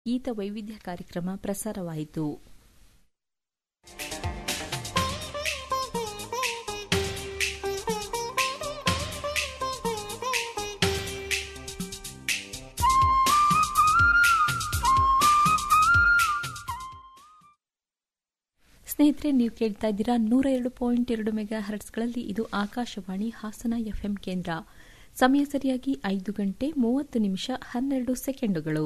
ಗೀತ ವೈವಿಧ್ಯ ಕಾರ್ಯಕ್ರಮ ಪ್ರಸಾರವಾಯಿತು ಸ್ನೇಹಿತರೆ ನೀವು ಕೇಳ್ತಾ ಇದ್ದೀರಾ ನೂರ ಎರಡು ಪಾಯಿಂಟ್ ಎರಡು ಮೆಗಾ ಹರ್ಟ್ಸ್ಗಳಲ್ಲಿ ಇದು ಆಕಾಶವಾಣಿ ಹಾಸನ ಎಫ್ಎಂ ಕೇಂದ್ರ ಸಮಯ ಸರಿಯಾಗಿ ಐದು ಗಂಟೆ ಮೂವತ್ತು ನಿಮಿಷ ಹನ್ನೆರಡು ಸೆಕೆಂಡುಗಳು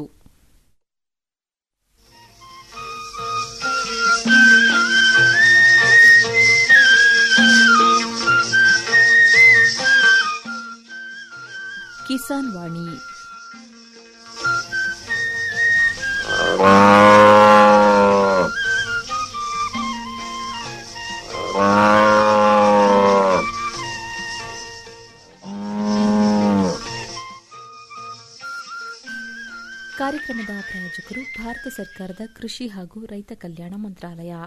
ಕಿಸಾನ್ ವಾಣಿ ಕಾರ್ಯಕ್ರಮದ ಪ್ರಾಯೋಜಕರು ಭಾರತ ಸರ್ಕಾರದ ಕೃಷಿ ಹಾಗೂ ರೈತ ಕಲ್ಯಾಣ ಮಂತ್ರಾಲಯ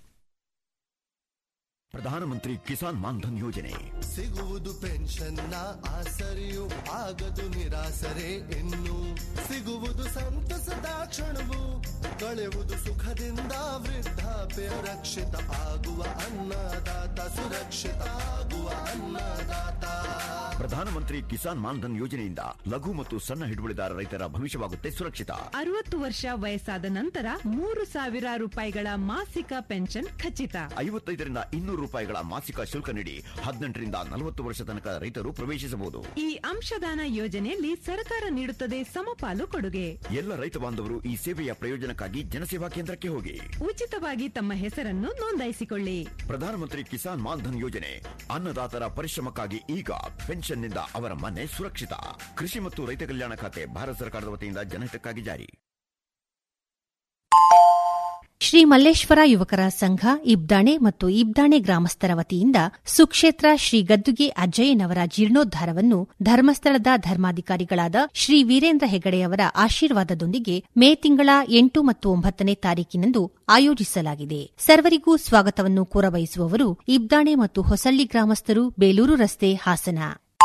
ಪ್ರಧಾನಮಂತ್ರಿ ಕಿಸಾನ್ ಮಾನ್ಧನ್ ಯೋಜನೆ ಸಿಗುವುದು ಪೆನ್ಷನ್ನ ಆಸರೆಯು ಆಗದು ನಿರಾಸರೆ ಇನ್ನು ಸಿಗುವುದು ಸಂತಸದ ಕ್ಷಣವು ಕಳೆಯುವುದು ಸುಖದಿಂದ ವೃದ್ಧಾಪ್ಯ ರಕ್ಷಿತ ಆಗುವ ಅನ್ನದಾತ ಸುರಕ್ಷಿತ ಆಗುವ ಅನ್ನದಾತ ಪ್ರಧಾನಮಂತ್ರಿ ಕಿಸಾನ್ ಮಾನ್ಧನ್ ಯೋಜನೆಯಿಂದ ಲಘು ಮತ್ತು ಸಣ್ಣ ಹಿಡುವಳಿದಾರ ರೈತರ ಭವಿಷ್ಯವಾಗುತ್ತೆ ಸುರಕ್ಷಿತ ಅರವತ್ತು ವರ್ಷ ವಯಸ್ಸಾದ ನಂತರ ಮೂರು ಸಾವಿರ ರೂಪಾಯಿಗಳ ಮಾಸಿಕ ಪೆನ್ಷನ್ ಖಚಿತ ಐವತ್ತೈದರಿಂದ ಇನ್ನೂರು ರೂಪಾಯಿಗಳ ಮಾಸಿಕ ಶುಲ್ಕ ನೀಡಿ ಹದಿನೆಂಟರಿಂದ ನಲವತ್ತು ವರ್ಷ ತನಕ ರೈತರು ಪ್ರವೇಶಿಸಬಹುದು ಈ ಅಂಶದಾನ ಯೋಜನೆಯಲ್ಲಿ ಸರ್ಕಾರ ನೀಡುತ್ತದೆ ಸಮಪಾಲು ಕೊಡುಗೆ ಎಲ್ಲ ರೈತ ಬಾಂಧವರು ಈ ಸೇವೆಯ ಪ್ರಯೋಜನಕ್ಕಾಗಿ ಜನಸೇವಾ ಕೇಂದ್ರಕ್ಕೆ ಹೋಗಿ ಉಚಿತವಾಗಿ ತಮ್ಮ ಹೆಸರನ್ನು ನೋಂದಾಯಿಸಿಕೊಳ್ಳಿ ಪ್ರಧಾನಮಂತ್ರಿ ಕಿಸಾನ್ ಮಾನ್ಧನ್ ಯೋಜನೆ ಅನ್ನದಾತರ ಪರಿಶ್ರಮಕ್ಕಾಗಿ ಈಗ ಪೆನ್ಷನ್ನಿಂದ ಅವರ ಮನೆ ಸುರಕ್ಷಿತ ಕೃಷಿ ಮತ್ತು ರೈತ ಕಲ್ಯಾಣ ಖಾತೆ ಭಾರತ ಸರ್ಕಾರದ ವತಿಯಿಂದ ಜನಹಿತಕ್ಕಾಗಿ ಜಾರಿ ಶ್ರೀ ಮಲ್ಲೇಶ್ವರ ಯುವಕರ ಸಂಘ ಇಬ್ದಾಣೆ ಮತ್ತು ಇಬ್ದಾಣೆ ಗ್ರಾಮಸ್ಥರ ವತಿಯಿಂದ ಸುಕ್ಷೇತ್ರ ಶ್ರೀ ಗದ್ದುಗೆ ಅಜ್ಜಯ್ಯನವರ ಜೀರ್ಣೋದ್ಧಾರವನ್ನು ಧರ್ಮಸ್ಥಳದ ಧರ್ಮಾಧಿಕಾರಿಗಳಾದ ಶ್ರೀ ವೀರೇಂದ್ರ ಹೆಗಡೆಯವರ ಆಶೀರ್ವಾದದೊಂದಿಗೆ ಮೇ ತಿಂಗಳ ಎಂಟು ಮತ್ತು ಒಂಬತ್ತನೇ ತಾರೀಕಿನಂದು ಆಯೋಜಿಸಲಾಗಿದೆ ಸರ್ವರಿಗೂ ಸ್ವಾಗತವನ್ನು ಕೋರಬಯಸುವವರು ಇಬ್ದಾಣೆ ಮತ್ತು ಹೊಸಳ್ಳಿ ಗ್ರಾಮಸ್ಥರು ಬೇಲೂರು ರಸ್ತೆ ಹಾಸನ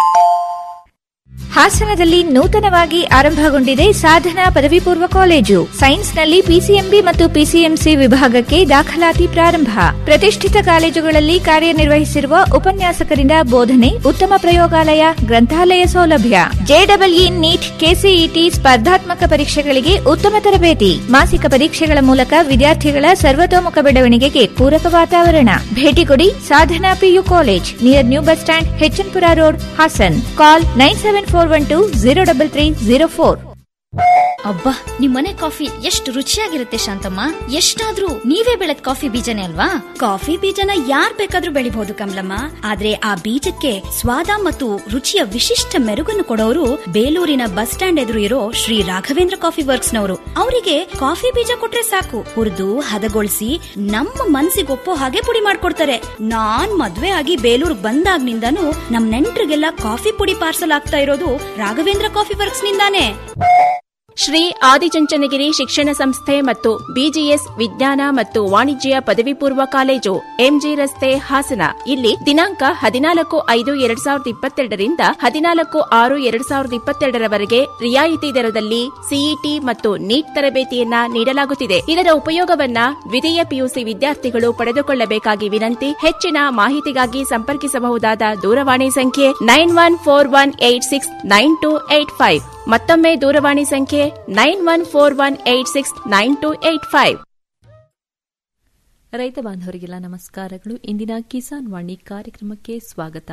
ಹಾಸನದಲ್ಲಿ ನೂತನವಾಗಿ ಆರಂಭಗೊಂಡಿದೆ ಸಾಧನಾ ಪದವಿ ಪೂರ್ವ ಕಾಲೇಜು ಸೈನ್ಸ್ನಲ್ಲಿ ಪಿಸಿಎಂಬಿ ಮತ್ತು ಪಿಸಿಎಂಸಿ ವಿಭಾಗಕ್ಕೆ ದಾಖಲಾತಿ ಪ್ರಾರಂಭ ಪ್ರತಿಷ್ಠಿತ ಕಾಲೇಜುಗಳಲ್ಲಿ ಕಾರ್ಯನಿರ್ವಹಿಸಿರುವ ಉಪನ್ಯಾಸಕರಿಂದ ಬೋಧನೆ ಉತ್ತಮ ಪ್ರಯೋಗಾಲಯ ಗ್ರಂಥಾಲಯ ಸೌಲಭ್ಯ ಜೆಡಬ್ಲ್ಇ ನೀಟ್ ಕೆಸಿಇಟಿ ಸ್ಪರ್ಧಾತ್ಮಕ ಪರೀಕ್ಷೆಗಳಿಗೆ ಉತ್ತಮ ತರಬೇತಿ ಮಾಸಿಕ ಪರೀಕ್ಷೆಗಳ ಮೂಲಕ ವಿದ್ಯಾರ್ಥಿಗಳ ಸರ್ವತೋಮುಖ ಬೆಳವಣಿಗೆಗೆ ಪೂರಕ ವಾತಾವರಣ ಭೇಟಿ ಕೊಡಿ Sadhana PU college near new bus stand HN Pura road Hassan call nine seven four one two zero double three zero four ಅಬ್ಬಾ ನಿಮ್ಮನೆ ಕಾಫಿ ಎಷ್ಟು ರುಚಿಯಾಗಿರುತ್ತೆ ಶಾಂತಮ್ಮ ಎಷ್ಟಾದ್ರೂ ನೀವೇ ಬೆಳೆದ ಕಾಫಿ ಬೀಜನೇ ಅಲ್ವಾ ಕಾಫಿ ಬೀಜನ ಯಾರ್ ಬೇಕಾದ್ರೂ ಬೆಳಿಬಹುದು ಕಮಲಮ್ಮ ಆದ್ರೆ ಆ ಬೀಜಕ್ಕೆ ಸ್ವಾದ ಮತ್ತು ರುಚಿಯ ವಿಶಿಷ್ಟ ಮೆರುಗನ್ನು ಕೊಡೋರು ಬೇಲೂರಿನ ಬಸ್ ಸ್ಟ್ಯಾಂಡ್ ಎದುರು ಇರೋ ಶ್ರೀ ರಾಘವೇಂದ್ರ ಕಾಫಿ ವರ್ಕ್ಸ್ ನವರು ಅವರಿಗೆ ಕಾಫಿ ಬೀಜ ಕೊಟ್ರೆ ಸಾಕು ಹುರಿದು ಹದಗೊಳಿಸಿ ನಮ್ಮ ಮನ್ಸಿಗೊಪ್ಪೋ ಹಾಗೆ ಪುಡಿ ಮಾಡ್ಕೊಡ್ತಾರೆ ನಾನ್ ಮದ್ವೆ ಆಗಿ ಬೇಲೂರ್ ಬಂದಾಗ್ನಿಂದಾನು ನಮ್ ನೆಂಟ್ರಿಗೆಲ್ಲ ಕಾಫಿ ಪುಡಿ ಪಾರ್ಸಲ್ ಆಗ್ತಾ ಇರೋದು ರಾಘವೇಂದ್ರ ಕಾಫಿ ವರ್ಕ್ಸ್ ನಿಂದಾನೇ ಶ್ರೀ ಆದಿಚುಂಚನಗಿರಿ ಶಿಕ್ಷಣ ಸಂಸ್ಥೆ ಮತ್ತು ಬಿಜಿಎಸ್ ವಿಜ್ಞಾನ ಮತ್ತು ವಾಣಿಜ್ಯ ಪದವಿ ಪೂರ್ವ ಕಾಲೇಜು ಎಂಜಿ ರಸ್ತೆ ಹಾಸನ ಇಲ್ಲಿ ದಿನಾಂಕ ಹದಿನಾಲ್ಕು ಐದು ಎರಡ್ ಸಾವಿರದ ಇಪ್ಪತ್ತೆರಡರಿಂದ ಹದಿನಾಲ್ಕು ಆರು ಎರಡ್ ಸಾವಿರದ ಇಪ್ಪತ್ತೆರಡರವರೆಗೆ ರಿಯಾಯಿತಿ ದರದಲ್ಲಿ ಸಿಇಟಿ ಮತ್ತು ನೀಟ್ ತರಬೇತಿಯನ್ನ ನೀಡಲಾಗುತ್ತಿದೆ ಇದರ ಉಪಯೋಗವನ್ನ ದ್ವಿತೀಯ ಪಿಯುಸಿ ವಿದ್ಯಾರ್ಥಿಗಳು ಪಡೆದುಕೊಳ್ಳಬೇಕಾಗಿ ವಿನಂತಿ ಹೆಚ್ಚಿನ ಮಾಹಿತಿಗಾಗಿ ಸಂಪರ್ಕಿಸಬಹುದಾದ ದೂರವಾಣಿ ಸಂಖ್ಯೆ nine one four one eight six nine two eight five ಮತ್ತೊಮ್ಮೆ ದೂರವಾಣಿ ಸಂಖ್ಯೆ nine one four one eight six nine two eight five ರೈತ ಬಾಂಧವರಿಗೆಲ್ಲ ನಮಸ್ಕಾರಗಳು ಇಂದಿನ ಕಿಸಾನ್ ವಾಣಿ ಕಾರ್ಯಕ್ರಮಕ್ಕೆ ಸ್ವಾಗತ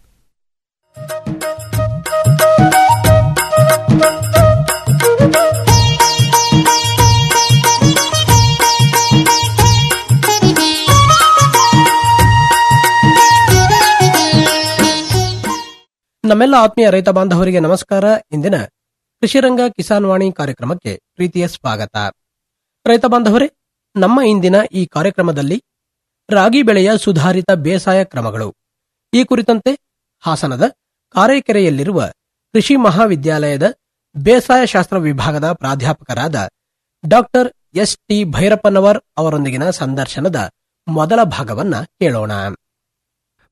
ನಮ್ಮೆಲ್ಲ ಆತ್ಮೀಯ ರೈತ ಬಾಂಧವರಿಗೆ ನಮಸ್ಕಾರ ಇಂದಿನ ಕೃಷಿರಂಗ ಕಿಸಾನ್ ವಾಣಿ ಕಾರ್ಯಕ್ರಮಕ್ಕೆ ಪ್ರೀತಿಯ ಸ್ವಾಗತ ರೈತ ಬಾಂಧವರೇ ನಮ್ಮ ಇಂದಿನ ಈ ಕಾರ್ಯಕ್ರಮದಲ್ಲಿ ರಾಗಿ ಬೆಳೆಯ ಸುಧಾರಿತ ಬೇಸಾಯ ಕ್ರಮಗಳು ಈ ಕುರಿತಂತೆ ಹಾಸನದ ಕಾರೇಕೆರೆಯಲ್ಲಿರುವ ಕೃಷಿ ಮಹಾವಿದ್ಯಾಲಯದ ಬೇಸಾಯ ಶಾಸ್ತ್ರ ವಿಭಾಗದ ಪ್ರಾಧ್ಯಾಪಕರಾದ ಡಾಕ್ಟರ್ ಎಸ್ ಟಿ ಭೈರಪ್ಪನವರ್ ಅವರೊಂದಿಗಿನ ಸಂದರ್ಶನದ ಮೊದಲ ಭಾಗವನ್ನ ಕೇಳೋಣ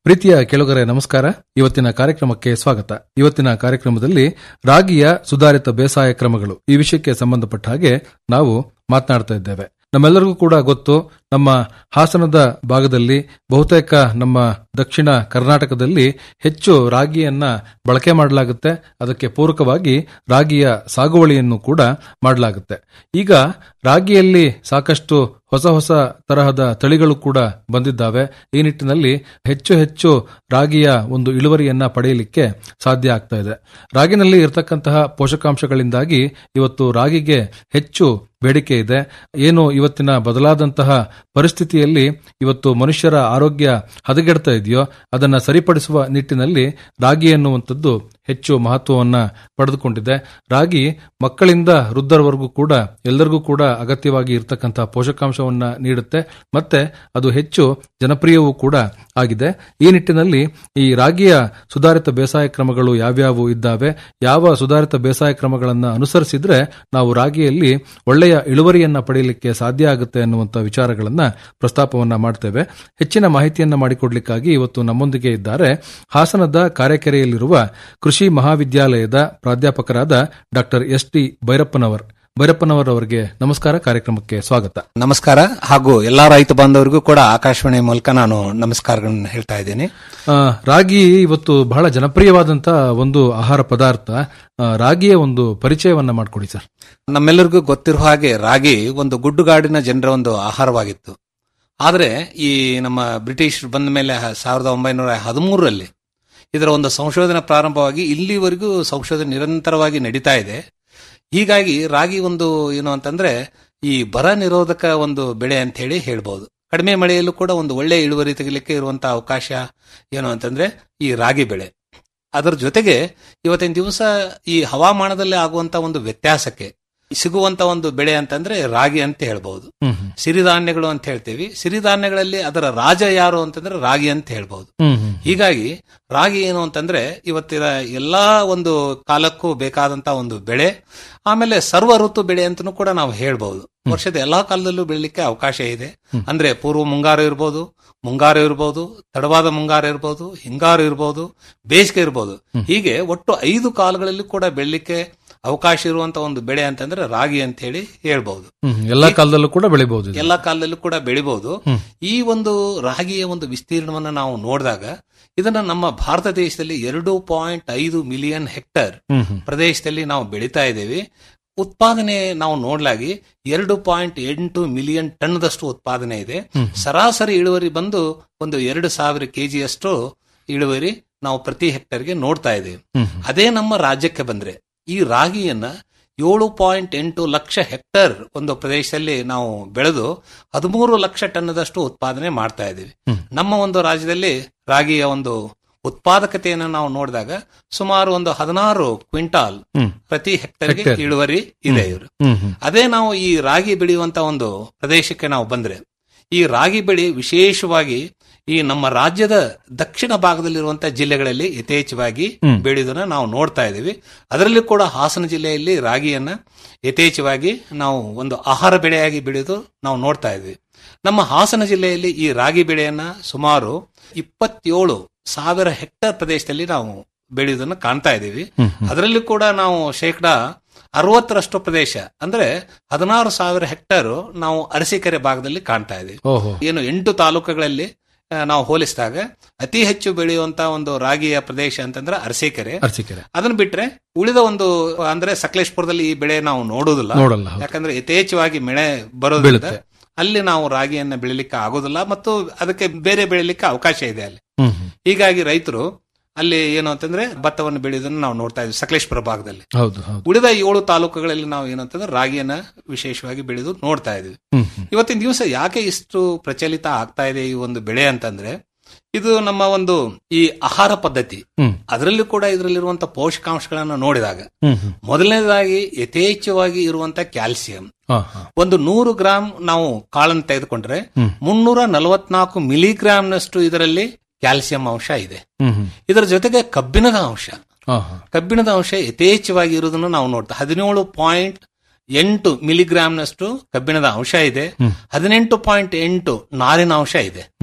ಪ್ರೀತಿಯ ಕೆಳಗರೆ ನಮಸ್ಕಾರ ಇವತ್ತಿನ ಕಾರ್ಯಕ್ರಮಕ್ಕೆ ಸ್ವಾಗತ ಇವತ್ತಿನ ಕಾರ್ಯಕ್ರಮದಲ್ಲಿ ರಾಗಿಯ ಸುಧಾರಿತ ಬೇಸಾಯ ಕ್ರಮಗಳು ಈ ವಿಷಯಕ್ಕೆ ಸಂಬಂಧಪಟ್ಟ ಹಾಗೆ ನಾವು ಮಾತನಾಡ್ತಾ ಇದ್ದೇವೆ ನಮ್ಮೆಲ್ಲರಿಗೂ ಕೂಡ ಗೊತ್ತು ನಮ್ಮ ಹಾಸನದ ಭಾಗದಲ್ಲಿ ಬಹುತೇಕ ನಮ್ಮ ದಕ್ಷಿಣ ಕರ್ನಾಟಕದಲ್ಲಿ ಹೆಚ್ಚು ರಾಗಿಯನ್ನ ಬಳಕೆ ಮಾಡಲಾಗುತ್ತೆ ಅದಕ್ಕೆ ಪೂರಕವಾಗಿ ರಾಗಿಯ ಸಾಗುವಳಿಯನ್ನು ಕೂಡ ಮಾಡಲಾಗುತ್ತೆ ಈಗ ರಾಗಿಯಲ್ಲಿ ಸಾಕಷ್ಟು ಹೊಸ ಹೊಸ ತರಹದ ತಳಿಗಳು ಕೂಡ ಬಂದಿದ್ದಾವೆ ಈ ನಿಟ್ಟಿನಲ್ಲಿ ಹೆಚ್ಚು ಹೆಚ್ಚು ರಾಗಿಯ ಒಂದು ಇಳುವರಿಯನ್ನ ಪಡೆಯಲಿಕ್ಕೆ ಸಾಧ್ಯ ಆಗ್ತಾ ಇದೆ ರಾಗಿನಲ್ಲಿ ಇರತಕ್ಕಂತಹ ಪೋಷಕಾಂಶಗಳಿಂದಾಗಿ ಇವತ್ತು ರಾಗಿಗೆ ಹೆಚ್ಚು ಬೇಡಿಕೆ ಇದೆ ಏನು ಇವತ್ತಿನ ಬದಲಾದಂತಹ ಪರಿಸ್ಥಿತಿಯಲ್ಲಿ ಇವತ್ತು ಮನುಷ್ಯರ ಆರೋಗ್ಯ ಹದಗೆಡ್ತಾ ಇದೆಯೋ ಅದನ್ನ ಸರಿಪಡಿಸುವ ನಿಟ್ಟಿನಲ್ಲಿ ರಾಗಿ ಎನ್ನುವಂಥದ್ದು ಹೆಚ್ಚು ಮಹತ್ವವನ್ನ ಪಡೆದುಕೊಂಡಿದೆ ರಾಗಿ ಮಕ್ಕಳಿಂದ ವೃದ್ಧರವರೆಗೂ ಕೂಡ ಎಲ್ಲರಿಗೂ ಕೂಡ ಅಗತ್ಯವಾಗಿ ಇರತಕ್ಕಂತಹ ಪೋಷಕಾಂಶವನ್ನ ನೀಡುತ್ತೆ ಮತ್ತೆ ಅದು ಹೆಚ್ಚು ಜನಪ್ರಿಯವೂ ಕೂಡ ಆಗಿದೆ ಈ ನಿಟ್ಟಿನಲ್ಲಿ ಈ ರಾಗಿಯ ಸುಧಾರಿತ ಬೇಸಾಯ ಕ್ರಮಗಳು ಯಾವ್ಯಾವು ಇದ್ದಾವೆ ಯಾವ ಸುಧಾರಿತ ಬೇಸಾಯ ಕ್ರಮಗಳನ್ನು ಅನುಸರಿಸಿದ್ರೆ ನಾವು ರಾಗಿಯಲ್ಲಿ ಒಳ್ಳೆಯ ಇಳುವರಿಯನ್ನ ಪಡೆಯಲಿಕ್ಕೆ ಸಾಧ್ಯ ಆಗುತ್ತೆ ಅನ್ನುವಂಥ ವಿಚಾರಗಳನ್ನ ಪ್ರಸ್ತಾಪವನ್ನ ಮಾಡ್ತೇವೆ ಹೆಚ್ಚಿನ ಮಾಹಿತಿಯನ್ನ ಮಾಡಿಕೊಡ್ಲಿಕ್ಕಾಗಿ ಇವತ್ತು ನಮ್ಮೊಂದಿಗೆ ಇದ್ದಾರೆ ಹಾಸನದ ಕಾರೆಕೆರೆಯಲ್ಲಿರುವ ಕೃಷಿ ಮಹಾವಿದ್ಯಾಲಯದ ಪ್ರಾಧ್ಯಾಪಕರಾದ ಡಾಕ್ಟರ್ ಎಸ್ ಟಿ ಭೈರಪ್ಪನವರ್ ಭೈರಪ್ಪನವರ್ ಅವರಿಗೆ ನಮಸ್ಕಾರ ಕಾರ್ಯಕ್ರಮಕ್ಕೆ ಸ್ವಾಗತ ನಮಸ್ಕಾರ ಹಾಗೂ ಎಲ್ಲಾ ರೈತ ಬಾಂಧವರಿಗೂ ಕೂಡ ಆಕಾಶವಾಣಿ ಮೂಲಕ ನಾನು ನಮಸ್ಕಾರಗಳನ್ನು ಹೇಳ್ತಾ ಇದ್ದೀನಿ ಆ, ರಾಗಿ ಇವತ್ತು ಬಹಳ ಜನಪ್ರಿಯವಾದಂತ ಒಂದು ಆಹಾರ ಪದಾರ್ಥ ಆ, ರಾಗಿಯ ಒಂದು ಪರಿಚಯವನ್ನ ಮಾಡಿಕೊಡಿ ಸರ್ ನಮ್ಮೆಲ್ಲರಿಗೂ ಗೊತ್ತಿರುವ ಹಾಗೆ ರಾಗಿ ಒಂದು ಗುಡ್ಡುಗಾಡಿನ ಜನರ ಒಂದು ಆಹಾರವಾಗಿತ್ತು ಆದರೆ ಈ ನಮ್ಮ ಬ್ರಿಟಿಷ್ ಬಂದ ಮೇಲೆ ಹ- ಸಾವಿರದ ಒಂಬೈನೂರ ಹದಿಮೂರರಲ್ಲಿ ಇದರ ಒಂದು ಸಂಶೋಧನೆ ಪ್ರಾರಂಭವಾಗಿ ಇಲ್ಲಿವರೆಗೂ ಸಂಶೋಧನೆ ನಿರಂತರವಾಗಿ ನಡೀತಾ ಇದೆ ಹೀಗಾಗಿ ರಾಗಿ ಒಂದು ಏನು ಅಂತಂದ್ರೆ ಈ ಬರ ನಿರೋಧಕ ಒಂದು ಬೆಳೆ ಅಂತ ಹೇಳಿ ಹೇಳ್ಬೋದು ಕಡಿಮೆ ಮಳೆಯಲ್ಲೂ ಕೂಡ ಒಂದು ಒಳ್ಳೆ ಇಳುವರಿ ತೆಗಿಲಿಕ್ಕೆ ಇರುವಂತಹ ಅವಕಾಶ ಏನು ಅಂತಂದ್ರೆ ಈ ರಾಗಿ ಬೆಳೆ ಅದರ ಜೊತೆಗೆ ಇವತ್ತಿನ ದಿವಸ ಈ ಹವಾಮಾನದಲ್ಲಿ ಆಗುವಂತ ಒಂದು ವ್ಯತ್ಯಾಸಕ್ಕೆ ಸಿಗುವಂತ ಒಂದು ಬೆಳೆ ಅಂತಂದ್ರೆ ರಾಗಿ ಅಂತ ಹೇಳ್ಬಹುದು ಹ್ಮ್ ಸಿರಿಧಾನ್ಯಗಳು ಅಂತ ಹೇಳ್ತೀವಿ ಸಿರಿಧಾನ್ಯಗಳಲ್ಲಿ ಅದರ ರಾಜ ಯಾರು ಅಂತಂದ್ರೆ ರಾಗಿ ಅಂತ ಹೇಳ್ಬಹುದು ಹ್ಮ್ ಹ್ಮ್ ಹೀಗಾಗಿ ರಾಗಿ ಏನು ಅಂತಂದ್ರೆ ಇವತ್ತಿನ ಎಲ್ಲಾ ಒಂದು ಕಾಲಕ್ಕೂ ಬೇಕಾದಂತ ಒಂದು ಬೆಳೆ ಆಮೇಲೆ ಸರ್ವ ಋತು ಬೆಳೆ ಅಂತನೂ ಕೂಡ ನಾವು ಹೇಳ್ಬಹುದು ವರ್ಷದ ಎಲ್ಲಾ ಕಾಲದಲ್ಲೂ ಬೆಳಿಲಿಕ್ಕೆ ಅವಕಾಶ ಇದೆ ಅಂದ್ರೆ ಪೂರ್ವ ಮುಂಗಾರು ಇರ್ಬೋದು ಮುಂಗಾರು ಇರ್ಬೋದು ತಡವಾದ ಮುಂಗಾರು ಇರ್ಬೋದು ಹಿಂಗಾರು ಇರ್ಬೋದು ಬೇಸಿಗೆ ಇರ್ಬೋದು ಹೀಗೆ ಒಟ್ಟು ಐದು ಕಾಲಗಳಲ್ಲಿ ಕೂಡ ಬೆಳಿಲಿಕ್ಕೆ ಅವಕಾಶ ಇರುವಂತ ಒಂದು ಬೆಳೆ ಅಂತಂದ್ರೆ ರಾಗಿ ಅಂತ ಹೇಳಿ ಹೇಳ್ಬಹುದು ಹ್ಮ್ ಎಲ್ಲಾ ಕಾಲದಲ್ಲೂ ಕೂಡ ಬೆಳಿಬಹುದು ಇದು. ಎಲ್ಲಾ ಕಾಲದಲ್ಲೂ ಕೂಡ ಬೆಳಿಬಹುದು ಈ ಒಂದು ರಾಗಿಯ ಒಂದು ವಿಸ್ತೀರ್ಣವನ್ನ ನಾವು ನೋಡಿದಾಗ ಇದನ್ನ ನಮ್ಮ ಭಾರತ ದೇಶದಲ್ಲಿ ಎರಡು ಪಾಯಿಂಟ್ ಐದು ಮಿಲಿಯನ್ ಹೆಕ್ಟರ್ ಹ್ಮ್ ಹ್ಮ್ ಪ್ರದೇಶದಲ್ಲಿ ನಾವು ಬೆಳೀತಾ ಇದ್ದೇವೆ ಉತ್ಪಾದನೆ ನಾವು ನೋಡ್ಲಾಗಿ ಎರಡು ಪಾಯಿಂಟ್ ಎಂಟು ಮಿಲಿಯನ್ ಟನ್ದಷ್ಟು ಉತ್ಪಾದನೆ ಇದೆ ಸರಾಸರಿ ಇಳುವರಿ ಬಂದು ಒಂದು ಎರಡು ಸಾವಿರ ಕೆಜಿಯಷ್ಟು ಇಳುವರಿ ನಾವು ಪ್ರತಿ ಹೆಕ್ಟರ್ಗೆ ನೋಡ್ತಾ ಇದ್ದೇವೆ ಹ್ಮ್ ಅದೇ ನಮ್ಮ ರಾಜ್ಯಕ್ಕೆ ಬಂದ್ರೆ ಈ ರಾಗಿಯನ್ನ ಏಳು ಪಾಯಿಂಟ್ ಎಂಟು ಲಕ್ಷ ಹೆಕ್ಟರ್ ಒಂದು ಪ್ರದೇಶದಲ್ಲಿ ನಾವು ಬೆಳೆದು ಹದಿಮೂರು ಲಕ್ಷ ಟನ್ನದಷ್ಟು ಉತ್ಪಾದನೆ ಮಾಡ್ತಾ ಇದ್ದೀವಿ ನಮ್ಮ ಒಂದು ರಾಜ್ಯದಲ್ಲಿ ರಾಗಿಯ ಒಂದು ಉತ್ಪಾದಕತೆಯನ್ನು ನಾವು ನೋಡಿದಾಗ ಸುಮಾರು ಒಂದು ಹದಿನಾರು ಕ್ವಿಂಟಾಲ್ ಹ್ಮ್. ಪ್ರತಿ ಹೆಕ್ಟರ್ಗೆ ಹೆಕ್ಟೇರ್. ಇಳುವರಿ ಇದೆ ಇವರು ಹ್ಮ್ ಹ್ಮ್ ಅದೇ ನಾವು ಈ ರಾಗಿ ಬೆಳೆಯುವಂತ ಒಂದು ಪ್ರದೇಶಕ್ಕೆ ನಾವು ಬಂದ್ರೆ ಈ ರಾಗಿ ಬೆಳೆ ವಿಶೇಷವಾಗಿ ಈ ನಮ್ಮ ರಾಜ್ಯದ ದಕ್ಷಿಣ ಭಾಗದಲ್ಲಿರುವಂತಹ ಜಿಲ್ಲೆಗಳಲ್ಲಿ ಯಥೇಚ್ಛವಾಗಿ ಹ್ಮ್. ಬೆಳೆಯುವುದನ್ನ ನಾವು ನೋಡ್ತಾ ಇದ್ದೀವಿ ಅದರಲ್ಲಿ ಕೂಡ ಹಾಸನ ಜಿಲ್ಲೆಯಲ್ಲಿ ರಾಗಿಯನ್ನ ಯಥೇಚ್ಛವಾಗಿ ನಾವು ಒಂದು ಆಹಾರ ಬೆಳೆಯಾಗಿ ಬೆಳೆದು ನಾವು ನೋಡ್ತಾ ಇದ್ವಿ ನಮ್ಮ ಹಾಸನ ಜಿಲ್ಲೆಯಲ್ಲಿ ಈ ರಾಗಿ ಬೆಳೆಯನ್ನ ಸುಮಾರು ಇಪ್ಪತ್ತೇಳು ಸಾವಿರ ಹೆಕ್ಟರ್ ಪ್ರದೇಶದಲ್ಲಿ ನಾವು ಬೆಳೆಯುವುದನ್ನು ಕಾಣ್ತಾ ಇದ್ದೀವಿ ಅದರಲ್ಲಿ ಕೂಡ ನಾವು ಶೇಕಡ ಅರವತ್ತರಷ್ಟು ಪ್ರದೇಶ ಅಂದ್ರೆ ಹದಿನಾರು ಸಾವಿರ ಹೆಕ್ಟರ್ ನಾವು ಅರಸೀಕೆರೆ ಭಾಗದಲ್ಲಿ ಕಾಣ್ತಾ ಇದ್ದೀವಿ ಓಹೋ ಏನು ಎಂಟು ತಾಲೂಕುಗಳಲ್ಲಿ ಆ, ನಾವು ಹೋಲಿಸಿದಾಗ ಅತಿ ಹೆಚ್ಚು ಬೆಳೆಯುವಂತ ಒಂದು ರಾಗಿಯ ಪ್ರದೇಶ ಅಂತಂದ್ರೆ ಅರಸೀಕೆರೆ ಅರಸೀಕೆರೆ ಅದನ್ನ ಬಿಟ್ರೆ ಉಳಿದ ಒಂದು ಅಂದ್ರೆ ಸಕಲೇಶ್ಪುರದಲ್ಲಿ ಈ ಬೆಳೆ ನಾವು ನೋಡುವುದಿಲ್ಲ ನೋಡಲ್ಲ, ಹೌದು. ಯಾಕಂದ್ರೆ ಯಥೇಚ್ಛವಾಗಿ ಮಳೆ ಬರೋದ್ರಿಂದ ಬೀಳುತ್ತೆ. ಅಲ್ಲಿ ನಾವು ರಾಗಿಯನ್ನ ಬೆಳಿಲಿಕ್ಕೆ ಆಗೋದಿಲ್ಲ ಮತ್ತು ಅದಕ್ಕೆ ಬೇರೆ ಬೆಳಿಲಿಕ್ಕೆ ಅವಕಾಶ ಇದೆ ಅಲ್ಲಿ ಹ್ಮ್ ಹ್ಮ್ ಹೀಗಾಗಿ ರೈತರು ಅಲ್ಲಿ ಏನು ಅಂತಂದ್ರೆ ಭತ್ತವನ್ನು ಬೆಳೆಯೋದನ್ನ ನಾವು ನೋಡ್ತಾ ಇದ್ವಿ ಸಕಲೇಶ್ಪುರ ಭಾಗದಲ್ಲಿ ಹೌದು ಹೌದು ಉಳಿದ ಏಳು ತಾಲೂಕುಗಳಲ್ಲಿ ನಾವು ಏನಂತಂದ್ರೆ ರಾಗಿಯನ್ನ ವಿಶೇಷವಾಗಿ ಬೆಳೆದು ನೋಡ್ತಾ ಇದ್ವಿ ಹ್ಮ್ ಹ್ಮ್ ಇವತ್ತಿನ ದಿವಸ ಯಾಕೆ ಇಷ್ಟು ಪ್ರಚಲಿತ ಆಗ್ತಾ ಇದೆ ಈ ಒಂದು ಬೆಳೆ ಅಂತಂದ್ರೆ ಇದು ನಮ್ಮ ಒಂದು ಈ ಆಹಾರ ಪದ್ಧತಿ ಹ್ಮ್ ಅದರಲ್ಲೂ ಕೂಡ ಇದರಲ್ಲಿರುವಂತ ಪೋಷಕಾಂಶಗಳನ್ನು ನೋಡಿದಾಗ ಹ್ಮ್ ಹ್ಮ್ ಮೊದಲನೇದಾಗಿ ಯಥೇಚ್ಛವಾಗಿ ಇರುವಂತ ಕ್ಯಾಲ್ಸಿಯಂ ಹಾ ಹಾ ಒಂದು ನೂರು ಗ್ರಾಂ ನಾವು ಕಾಳನ್ನು ತೆಗೆದುಕೊಂಡ್ರೆ ಹ್ಮ್. ಮುನ್ನೂರ ನಲವತ್ನಾಲ್ಕು ಮಿಲಿಗ್ರಾಂನಷ್ಟು ಇದರಲ್ಲಿ ಕ್ಯಾಲ್ಸಿಯಂ ಅಂಶ ಇದೆ ಹ್ಮ್ ಹ್ಮ್ ಇದರ ಜೊತೆಗೆ ಕಬ್ಬಿಣದ ಅಂಶ ಹಾ ಹಾ ಕಬ್ಬಿಣದ ಅಂಶ ಯಥೇಚ್ಛವಾಗಿ ಇರುವುದನ್ನು ನಾವು ನೋಡ್ತಾ ಹದಿನೇಳು ಪಾಯಿಂಟ್ ಎಂಟು ಮಿಲಿಗ್ರಾಂನಷ್ಟು ಕಬ್ಬಿಣದ ಅಂಶ ಇದೆ ಹದಿನೆಂಟು ಪಾಯಿಂಟ್ ಎಂಟು ನಾರಿನ ಅಂಶ ಇದೆ ಹ್ಮ್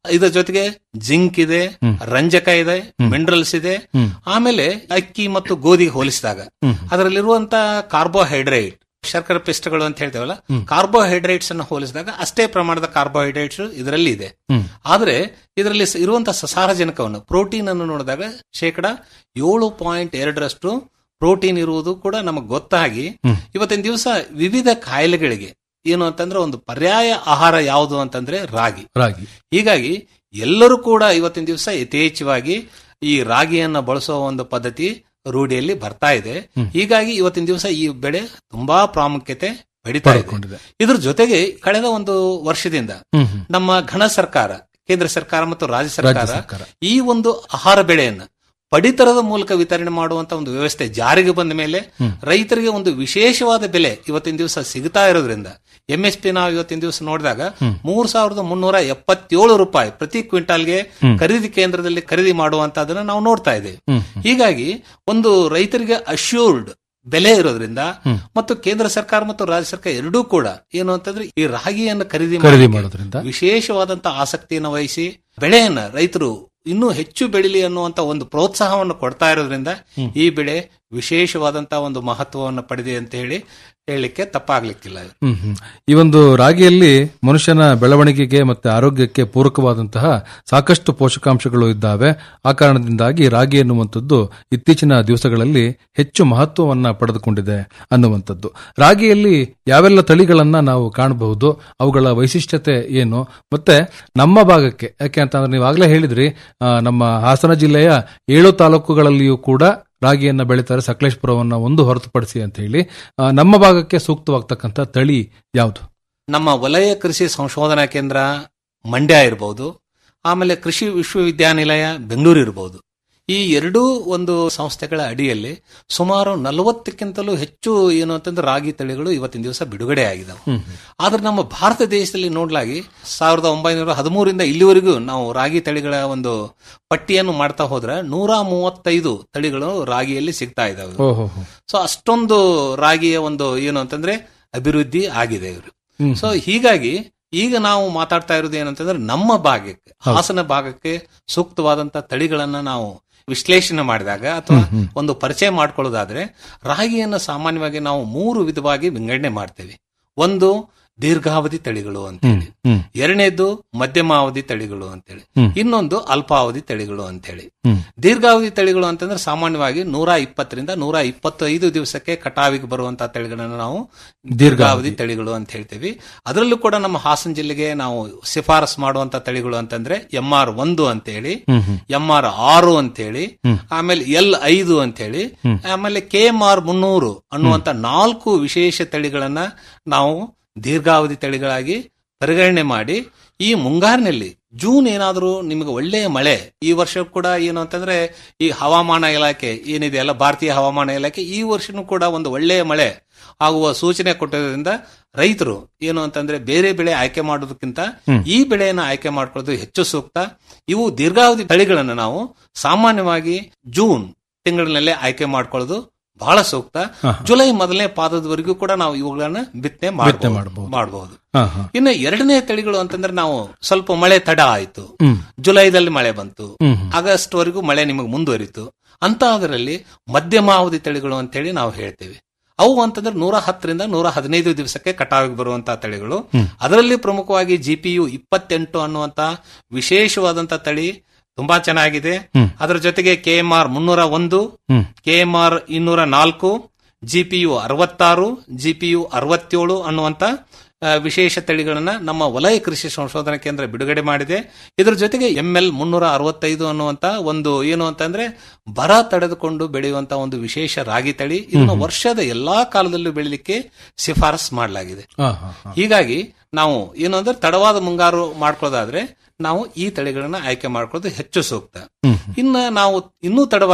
ಇದರ ಜೊತೆಗೆ ಜಿಂಕ್ ಇದೆ ರಂಜಕ ಇದೆ ಮಿನರಲ್ಸ್ ಇದೆ ಹ್ಮ್. ಆಮೇಲೆ ಅಕ್ಕಿ ಮತ್ತು ಗೋಧಿಗೆ ಹೋಲಿಸಿದಾಗ ಹ್ಮ್. ಅದರಲ್ಲಿರುವಂತ ಕಾರ್ಬೋಹೈಡ್ರೇಟ್ ಶರ್ಕರ ಪಿಷ್ಟಗಳು ಅಂತ ಹೇಳ್ತೇವಲ್ಲ ಕಾರ್ಬೋಹೈಡ್ರೇಟ್ಸ್ ಅನ್ನು ಹೋಲಿಸಿದಾಗ ಅಷ್ಟೇ ಪ್ರಮಾಣದ ಕಾರ್ಬೋಹೈಡ್ರೇಟ್ಸ್ ಇದರಲ್ಲಿ ಇದೆ ಹ್ಮ್. ಆದ್ರೆ ಇದರಲ್ಲಿ ಸ- ಇರುವಂತಹ ಸಸಾರಜನಕವನ್ನು ಪ್ರೋಟೀನ್ ಅನ್ನು ನೋಡಿದಾಗ ಶೇಕಡ ಏಳು ಪಾಯಿಂಟ್ ಎರಡರಷ್ಟು ಪ್ರೋಟೀನ್ ಇರುವುದು ಕೂಡ ನಮಗೆ ಗೊತ್ತಾಗಿ ಹ್ಮ್. ಇವತ್ತಿನ ದಿವಸ ವಿವಿಧ ಕಾಯಿಲೆಗಳಿಗೆ ಏನು ಅಂತಂದ್ರೆ ಒಂದು ಪರ್ಯಾಯ ಆಹಾರ ಯಾವುದು ಅಂತಂದ್ರೆ ರಾಗಿ ರಾಗಿ ಹೀಗಾಗಿ ಎಲ್ಲರೂ ಕೂಡ ಇವತ್ತಿನ ದಿವಸ ಯಥೇಚ್ಛವಾಗಿ ಈ ರಾಗಿಯನ್ನ ಬಳಸುವ ಒಂದು ಪದ್ಧತಿ ರೂಢಿಯಲ್ಲಿ ಬರ್ತಾ ಇದೆ ಹೀಗಾಗಿ ಇವತ್ತಿನ ದಿವಸ ಈ ಬೆಳೆ ತುಂಬಾ ಪ್ರಾಮುಖ್ಯತೆ ಪಡಿತಾ ಇದೆ ಪಡ್ಕೊಂಡಿದೆ ಇದ್ರ ಜೊತೆಗೆ ಕಳೆದ ಒಂದು ವರ್ಷದಿಂದ ಹ್ಮ್ ಹ್ಮ್. ನಮ್ಮ ಘನ ಸರ್ಕಾರ ಕೇಂದ್ರ ಸರ್ಕಾರ ಮತ್ತು ರಾಜ್ಯ ಸರ್ಕಾರ ಸರ್ಕಾರ. ಈ ಒಂದು ಆಹಾರ ಬೆಳೆಯನ್ನ ಪಡಿತರದ ಮೂಲಕ ವಿತರಣೆ ಮಾಡುವಂತ ಒಂದು ವ್ಯವಸ್ಥೆ ಜಾರಿಗೆ ಬಂದ ಮೇಲೆ ರೈತರಿಗೆ ಒಂದು ವಿಶೇಷವಾದ ಬೆಲೆ ಇವತ್ತಿನ ದಿವಸ ಸಿಗ್ತಾ ಇರೋದ್ರಿಂದ ಎಸ್ ಪಿ ನಾವು ಇವತ್ತಿನ ದಿವಸ ನೋಡಿದಾಗ ಮೂರ್ ಸಾವಿರದ ಮುನ್ನೂರ ಎಪ್ಪತ್ತೇಳು ರೂಪಾಯಿ ಪ್ರತಿ ಕ್ವಿಂಟಾಲ್ಗೆ ಖರೀದಿ ಕೇಂದ್ರದಲ್ಲಿ ಖರೀದಿ ಮಾಡುವಂತದನ್ನ ನಾವು ನೋಡ್ತಾ ಇದ್ದೇವೆ ಹ್ಮ್. ಹೀಗಾಗಿ ಒಂದು ರೈತರಿಗೆ ಅಶ್ಯೂರ್ಡ್ ಬೆಲೆ ಇರೋದ್ರಿಂದ ಮತ್ತು ಕೇಂದ್ರ ಸರ್ಕಾರ ಮತ್ತು ರಾಜ್ಯ ಸರ್ಕಾರ ಎರಡೂ ಕೂಡ ಏನು ಅಂತಂದ್ರೆ ಈ ರಾಗಿಯನ್ನು ಖರೀದಿ ಖರೀದಿ ಮಾಡ್ಲಿಕ್ಕೆ ಮಾಡೋದ್ರಿಂದ ವಿಶೇಷವಾದಂತಹ ಆಸಕ್ತಿಯನ್ನು ವಹಿಸಿ ಬೆಳೆಯನ್ನ ರೈತರು ಇನ್ನೂ ಹೆಚ್ಚು ಬೆಳಿಲಿ ಅನ್ನುವಂತ ಒಂದು ಪ್ರೋತ್ಸಾಹವನ್ನು ಕೊಡ್ತಾ ಇರೋದ್ರಿಂದ ಈ ಬೆಳೆ ವಿಶೇಷವಾದಂತಹ ಒಂದು ಮಹತ್ವವನ್ನು ಪಡೆದಿದೆ ಅಂತ ಹೇಳಿ ಹೇಳಲಿಕ್ಕೆ ತಪ್ಪಾಗ್ಲಿಕ್ಕಿಲ್ಲ ಹ್ಮ್ ಹ್ಮ್. ಈ ಒಂದು ರಾಗಿಯಲ್ಲಿ ಮನುಷ್ಯನ ಬೆಳವಣಿಗೆಗೆ ಮತ್ತೆ ಆರೋಗ್ಯಕ್ಕೆ ಪೂರಕವಾದಂತಹ ಸಾಕಷ್ಟು ಪೋಷಕಾಂಶಗಳು ಇದ್ದಾವೆ ಆ ಕಾರಣದಿಂದಾಗಿ ರಾಗಿ ಎನ್ನುವಂಥದ್ದು ಇತ್ತೀಚಿನ ದಿವಸಗಳಲ್ಲಿ ಹೆಚ್ಚು ಮಹತ್ವವನ್ನ ಪಡೆದುಕೊಂಡಿದೆ ಅನ್ನುವಂಥದ್ದು ರಾಗಿಯಲ್ಲಿ ಯಾವೆಲ್ಲ ತಳಿಗಳನ್ನ ನಾವು ಕಾಣಬಹುದು ಅವುಗಳ ವೈಶಿಷ್ಟ್ಯತೆ ಏನು ಮತ್ತೆ ನಮ್ಮ ಭಾಗಕ್ಕೆ ಯಾಕೆ ಅಂತಂದ್ರೆ ನೀವು ಆಗ್ಲೇ ಹೇಳಿದ್ರಿ ಆ, ನಮ್ಮ ಹಾಸನ ಜಿಲ್ಲೆಯ ಏಳು ತಾಲೂಕುಗಳಲ್ಲಿಯೂ ಕೂಡ ರಾಗಿಯನ್ನ ಬೆಳೀತಾರೆ ಸಕಲೇಶ್ಪುರವನ್ನ ಒಂದು ಹೊರತುಪಡಿಸಿ ಅಂತ ಹೇಳಿ ಆ, ನಮ್ಮ ಭಾಗಕ್ಕೆ ಸೂಕ್ತವಾಗ್ತಕ್ಕಂಥ ತಳಿ ಯಾವುದು ನಮ್ಮ ವಲಯ ಕೃಷಿ ಸಂಶೋಧನಾ ಕೇಂದ್ರ ಮಂಡ್ಯ ಇರಬಹುದು ಆಮೇಲೆ ಕೃಷಿ ವಿಶ್ವವಿದ್ಯಾನಿಲಯ ಬೆಂಗಳೂರು ಇರಬಹುದು ಈ ಎರಡೂ ಒಂದು ಸಂಸ್ಥೆಗಳ ಅಡಿಯಲ್ಲಿ ಸುಮಾರು ನಲವತ್ತಕ್ಕಿಂತಲೂ ಹೆಚ್ಚು ಏನು ಅಂತಂದ್ರೆ ರಾಗಿ ತಳಿಗಳು ಇವತ್ತಿನ ದಿವಸ ಬಿಡುಗಡೆ ಆಗಿದಾವೆ ಆದ್ರೆ ನಮ್ಮ ಭಾರತ ದೇಶದಲ್ಲಿ ನೋಡ್ಲಾಗಿ ಸಾವಿರದ ಒಂಬೈನೂರ ಹದಿಮೂರಿಂದ ಇಲ್ಲಿವರೆಗೂ ನಾವು ರಾಗಿ ತಳಿಗಳ ಒಂದು ಪಟ್ಟಿಯನ್ನು ಮಾಡ್ತಾ ಹೋದ್ರೆ ನೂರ ಮೂವತ್ತೈದು ತಳಿಗಳು ರಾಗಿಯಲ್ಲಿ ಸಿಗ್ತಾ ಇದಾವೆ ಓಹೋ ಸೊ ಅಷ್ಟೊಂದು ರಾಗಿಯ ಒಂದು ಏನು ಅಂತಂದ್ರೆ ಅಭಿವೃದ್ಧಿ ಆಗಿದೆ ಇವರು ಸೊ ಹೀಗಾಗಿ ಈಗ ನಾವು ಮಾತಾಡ್ತಾ ಇರೋದು ಏನಂತಂದ್ರೆ ನಮ್ಮ ಭಾಗಕ್ಕೆ ಹಾಸನ ಭಾಗಕ್ಕೆ ಸೂಕ್ತವಾದಂತ ತಳಿಗಳನ್ನ ನಾವು ವಿಶ್ಲೇಷಣೆ ಮಾಡಿದಾಗ ಅಥವಾ ಒಂದು ಪರಿಚಯ ಮಾಡ್ಕೊಳ್ಳೋದಾದ್ರೆ ರಾಗಿಯನ್ನು ಸಾಮಾನ್ಯವಾಗಿ ನಾವು ಮೂರು ವಿಧವಾಗಿ ವಿಂಗಡಣೆ ಮಾಡ್ತೇವೆ ಒಂದು ದೀರ್ಘಾವಧಿ ತಳಿಗಳು ಅಂತೇಳಿ ಹ್ಮ್. ಎರಡನೇದು ಮಧ್ಯಮಾವಧಿ ತಳಿಗಳು ಅಂತೇಳಿ ಹ್ಮ್. ಇನ್ನೊಂದು ಅಲ್ಪಾವಧಿ ತಳಿಗಳು ಅಂತೇಳಿ ಹ್ಮ್. ದೀರ್ಘಾವಧಿ ತಳಿಗಳು ಅಂತಂದ್ರೆ ಸಾಮಾನ್ಯವಾಗಿ ನೂರ ಇಪ್ಪತ್ತರಿಂದ ನೂರ ಇಪ್ಪತ್ತೈದು ದಿವಸಕ್ಕೆ ಕಟಾವಿಗೆ ಬರುವಂತಹ ತಳಿಗಳನ್ನು ನಾವು ದೀರ್ಘಾವಧಿ ತಳಿಗಳು ಅಂತ ಹೇಳ್ತೀವಿ ಅದರಲ್ಲೂ ಕೂಡ ನಮ್ಮ ಹಾಸನ ಜಿಲ್ಲೆಗೆ ನಾವು ಶಿಫಾರಸ್ ಮಾಡುವಂತ ತಳಿಗಳು ಅಂತಂದ್ರೆ ಎಂ ಆರ್ ಒಂದು ಅಂತೇಳಿ ಎಂ ಆರ್ ಆರು ಅಂತೇಳಿ ಆಮೇಲೆ ಎಲ್ ಐದು ಅಂತೇಳಿ ಆಮೇಲೆ ಕೆ ಎಂ ಆರ್ ಮುನ್ನೂರು ಅನ್ನುವಂತ ನಾಲ್ಕು ವಿಶೇಷ ತಳಿಗಳನ್ನ ನಾವು ದೀರ್ಘಾವಧಿ ತಳಿಗಳಾಗಿ ಪರಿಗಣನೆ ಮಾಡಿ ಈ ಮುಂಗಾರಿನಲ್ಲಿ ಜೂನ್ ಏನಾದರೂ ನಿಮಗೆ ಒಳ್ಳೆಯ ಮಳೆ ಈ ವರ್ಷ ಕೂಡ ಏನು ಅಂತಂದ್ರೆ ಈ ಹವಾಮಾನ ಇಲಾಖೆ ಏನಿದೆ ಅಲ್ಲ ಭಾರತೀಯ ಹವಾಮಾನ ಇಲಾಖೆ ಈ ವರ್ಷನೂ ಕೂಡ ಒಂದು ಒಳ್ಳೆಯ ಮಳೆ ಆಗುವ ಸೂಚನೆ ಕೊಟ್ಟಿರೋದ್ರಿಂದ ರೈತರು ಏನು ಅಂತಂದ್ರೆ ಬೇರೆ ಬೆಳೆ ಆಯ್ಕೆ ಮಾಡೋದಕ್ಕಿಂತ ಈ ಬೆಳೆಯನ್ನ ಆಯ್ಕೆ ಮಾಡ್ಕೊಳ್ಳೋದು ಹೆಚ್ಚು ಸೂಕ್ತ ಇವು ದೀರ್ಘಾವಧಿ ತಳಿಗಳನ್ನು ನಾವು ಸಾಮಾನ್ಯವಾಗಿ ಜೂನ್ ತಿಂಗಳಿನಲ್ಲೇ ಆಯ್ಕೆ ಮಾಡ್ಕೊಳ್ಳೋದು ಬಹಳ ಸೂಕ್ತ ಜುಲೈ ಮೊದಲನೇ ಪಾದದವರೆಗೂ ಕೂಡ ನಾವು ಇವುಗಳನ್ನ ಬಿತ್ತನೆ ಬಿತ್ತನೆ ಮಾಡಬಹುದು ಮಾಡ್ಬೋದು. ಮಾಡಬಹುದು ಹಾ, ಹಾ. ಇನ್ನು ಎರಡನೇ ತಳಿಗಳು ಅಂತಂದ್ರೆ ನಾವು ಸ್ವಲ್ಪ ಮಳೆ ತಡ ಆಯ್ತು ಹ್ಮ್. ಜುಲೈದಲ್ಲಿ ಮಳೆ ಬಂತು ಹ್ಮ್, ಹ್ಮ್. ಆಗಸ್ಟ್ ವರೆಗೂ ಮಳೆ ನಿಮಗೆ ಮುಂದುವರಿತು ಅಂತ ಅದರಲ್ಲಿ ಮಧ್ಯಮಾವಧಿ ತಳಿಗಳು ಅಂತೇಳಿ ನಾವು ಹೇಳ್ತೇವೆ ಅವು ಅಂತಂದ್ರೆ ನೂರ ಹತ್ತರಿಂದ ನೂರ ಹದಿನೈದು ದಿವಸಕ್ಕೆ ಕಟಾವಿಗೆ ಬರುವಂತಹ ತಳಿಗಳು ಅದರಲ್ಲಿ ಪ್ರಮುಖವಾಗಿ ಜಿಪಿಯು ಇಪ್ಪತ್ತೆಂಟು ಅನ್ನುವಂತ ವಿಶೇಷವಾದಂತ ತಳಿ ತುಂಬಾ ಚೆನ್ನಾಗಿದೆ ಅದರ ಜೊತೆಗೆ ಕೆ ಎಂ ಆರ್ ಮುನ್ನೂರ ಒಂದು ಹ್ಮ್. ಕೆ ಎಂ ಆರ್ ಇನ್ನೂರ ನಾಲ್ಕು ಜಿಪಿಯು ಅರವತ್ತಾರು ಜಿಪಿಯು ಅರವತ್ತೇಳು ಅನ್ನುವಂತ ಆ, ವಿಶೇಷ ತಳಿಗಳನ್ನ ನಮ್ಮ ವಲಯ ಕೃಷಿ ಸಂಶೋಧನಾ ಕೇಂದ್ರ ಬಿಡುಗಡೆ ಮಾಡಿದೆ ಇದರ ಜೊತೆಗೆ ಎಂ ಎಲ್ ಮುನ್ನೂರ ಅರವತ್ತೈದು ಅನ್ನುವಂತ ಒಂದು ಏನು ಅಂತಂದ್ರೆ ಬರ ತಡೆದುಕೊಂಡು ಬೆಳೆಯುವಂತ ಒಂದು ವಿಶೇಷ ರಾಗಿ ತಳಿ ಇದನ್ನು ವರ್ಷದ ಎಲ್ಲಾ ಕಾಲದಲ್ಲೂ ಬೆಳಿಲಿಕ್ಕೆ ಶಿಫಾರಸ್ ಮಾಡಲಾಗಿದೆ ಹಾ, ಹಾ, ಹಾ. ಹೀಗಾಗಿ ನಾವು ಏನು ಅಂದ್ರೆ ತಡವಾದ ಮುಂಗಾರು ಮಾಡ್ಕೊಳ್ಳೋದಾದ್ರೆ ನಾವು ಈ ತಳಿಗಳನ್ನ ಆಯ್ಕೆ ಮಾಡ್ಕೊಳ್ಳೋದು ಹೆಚ್ಚು ಸೂಕ್ತ ಇನ್ನ ನಾವು ಇನ್ನೂ ತಡವಾಗಿ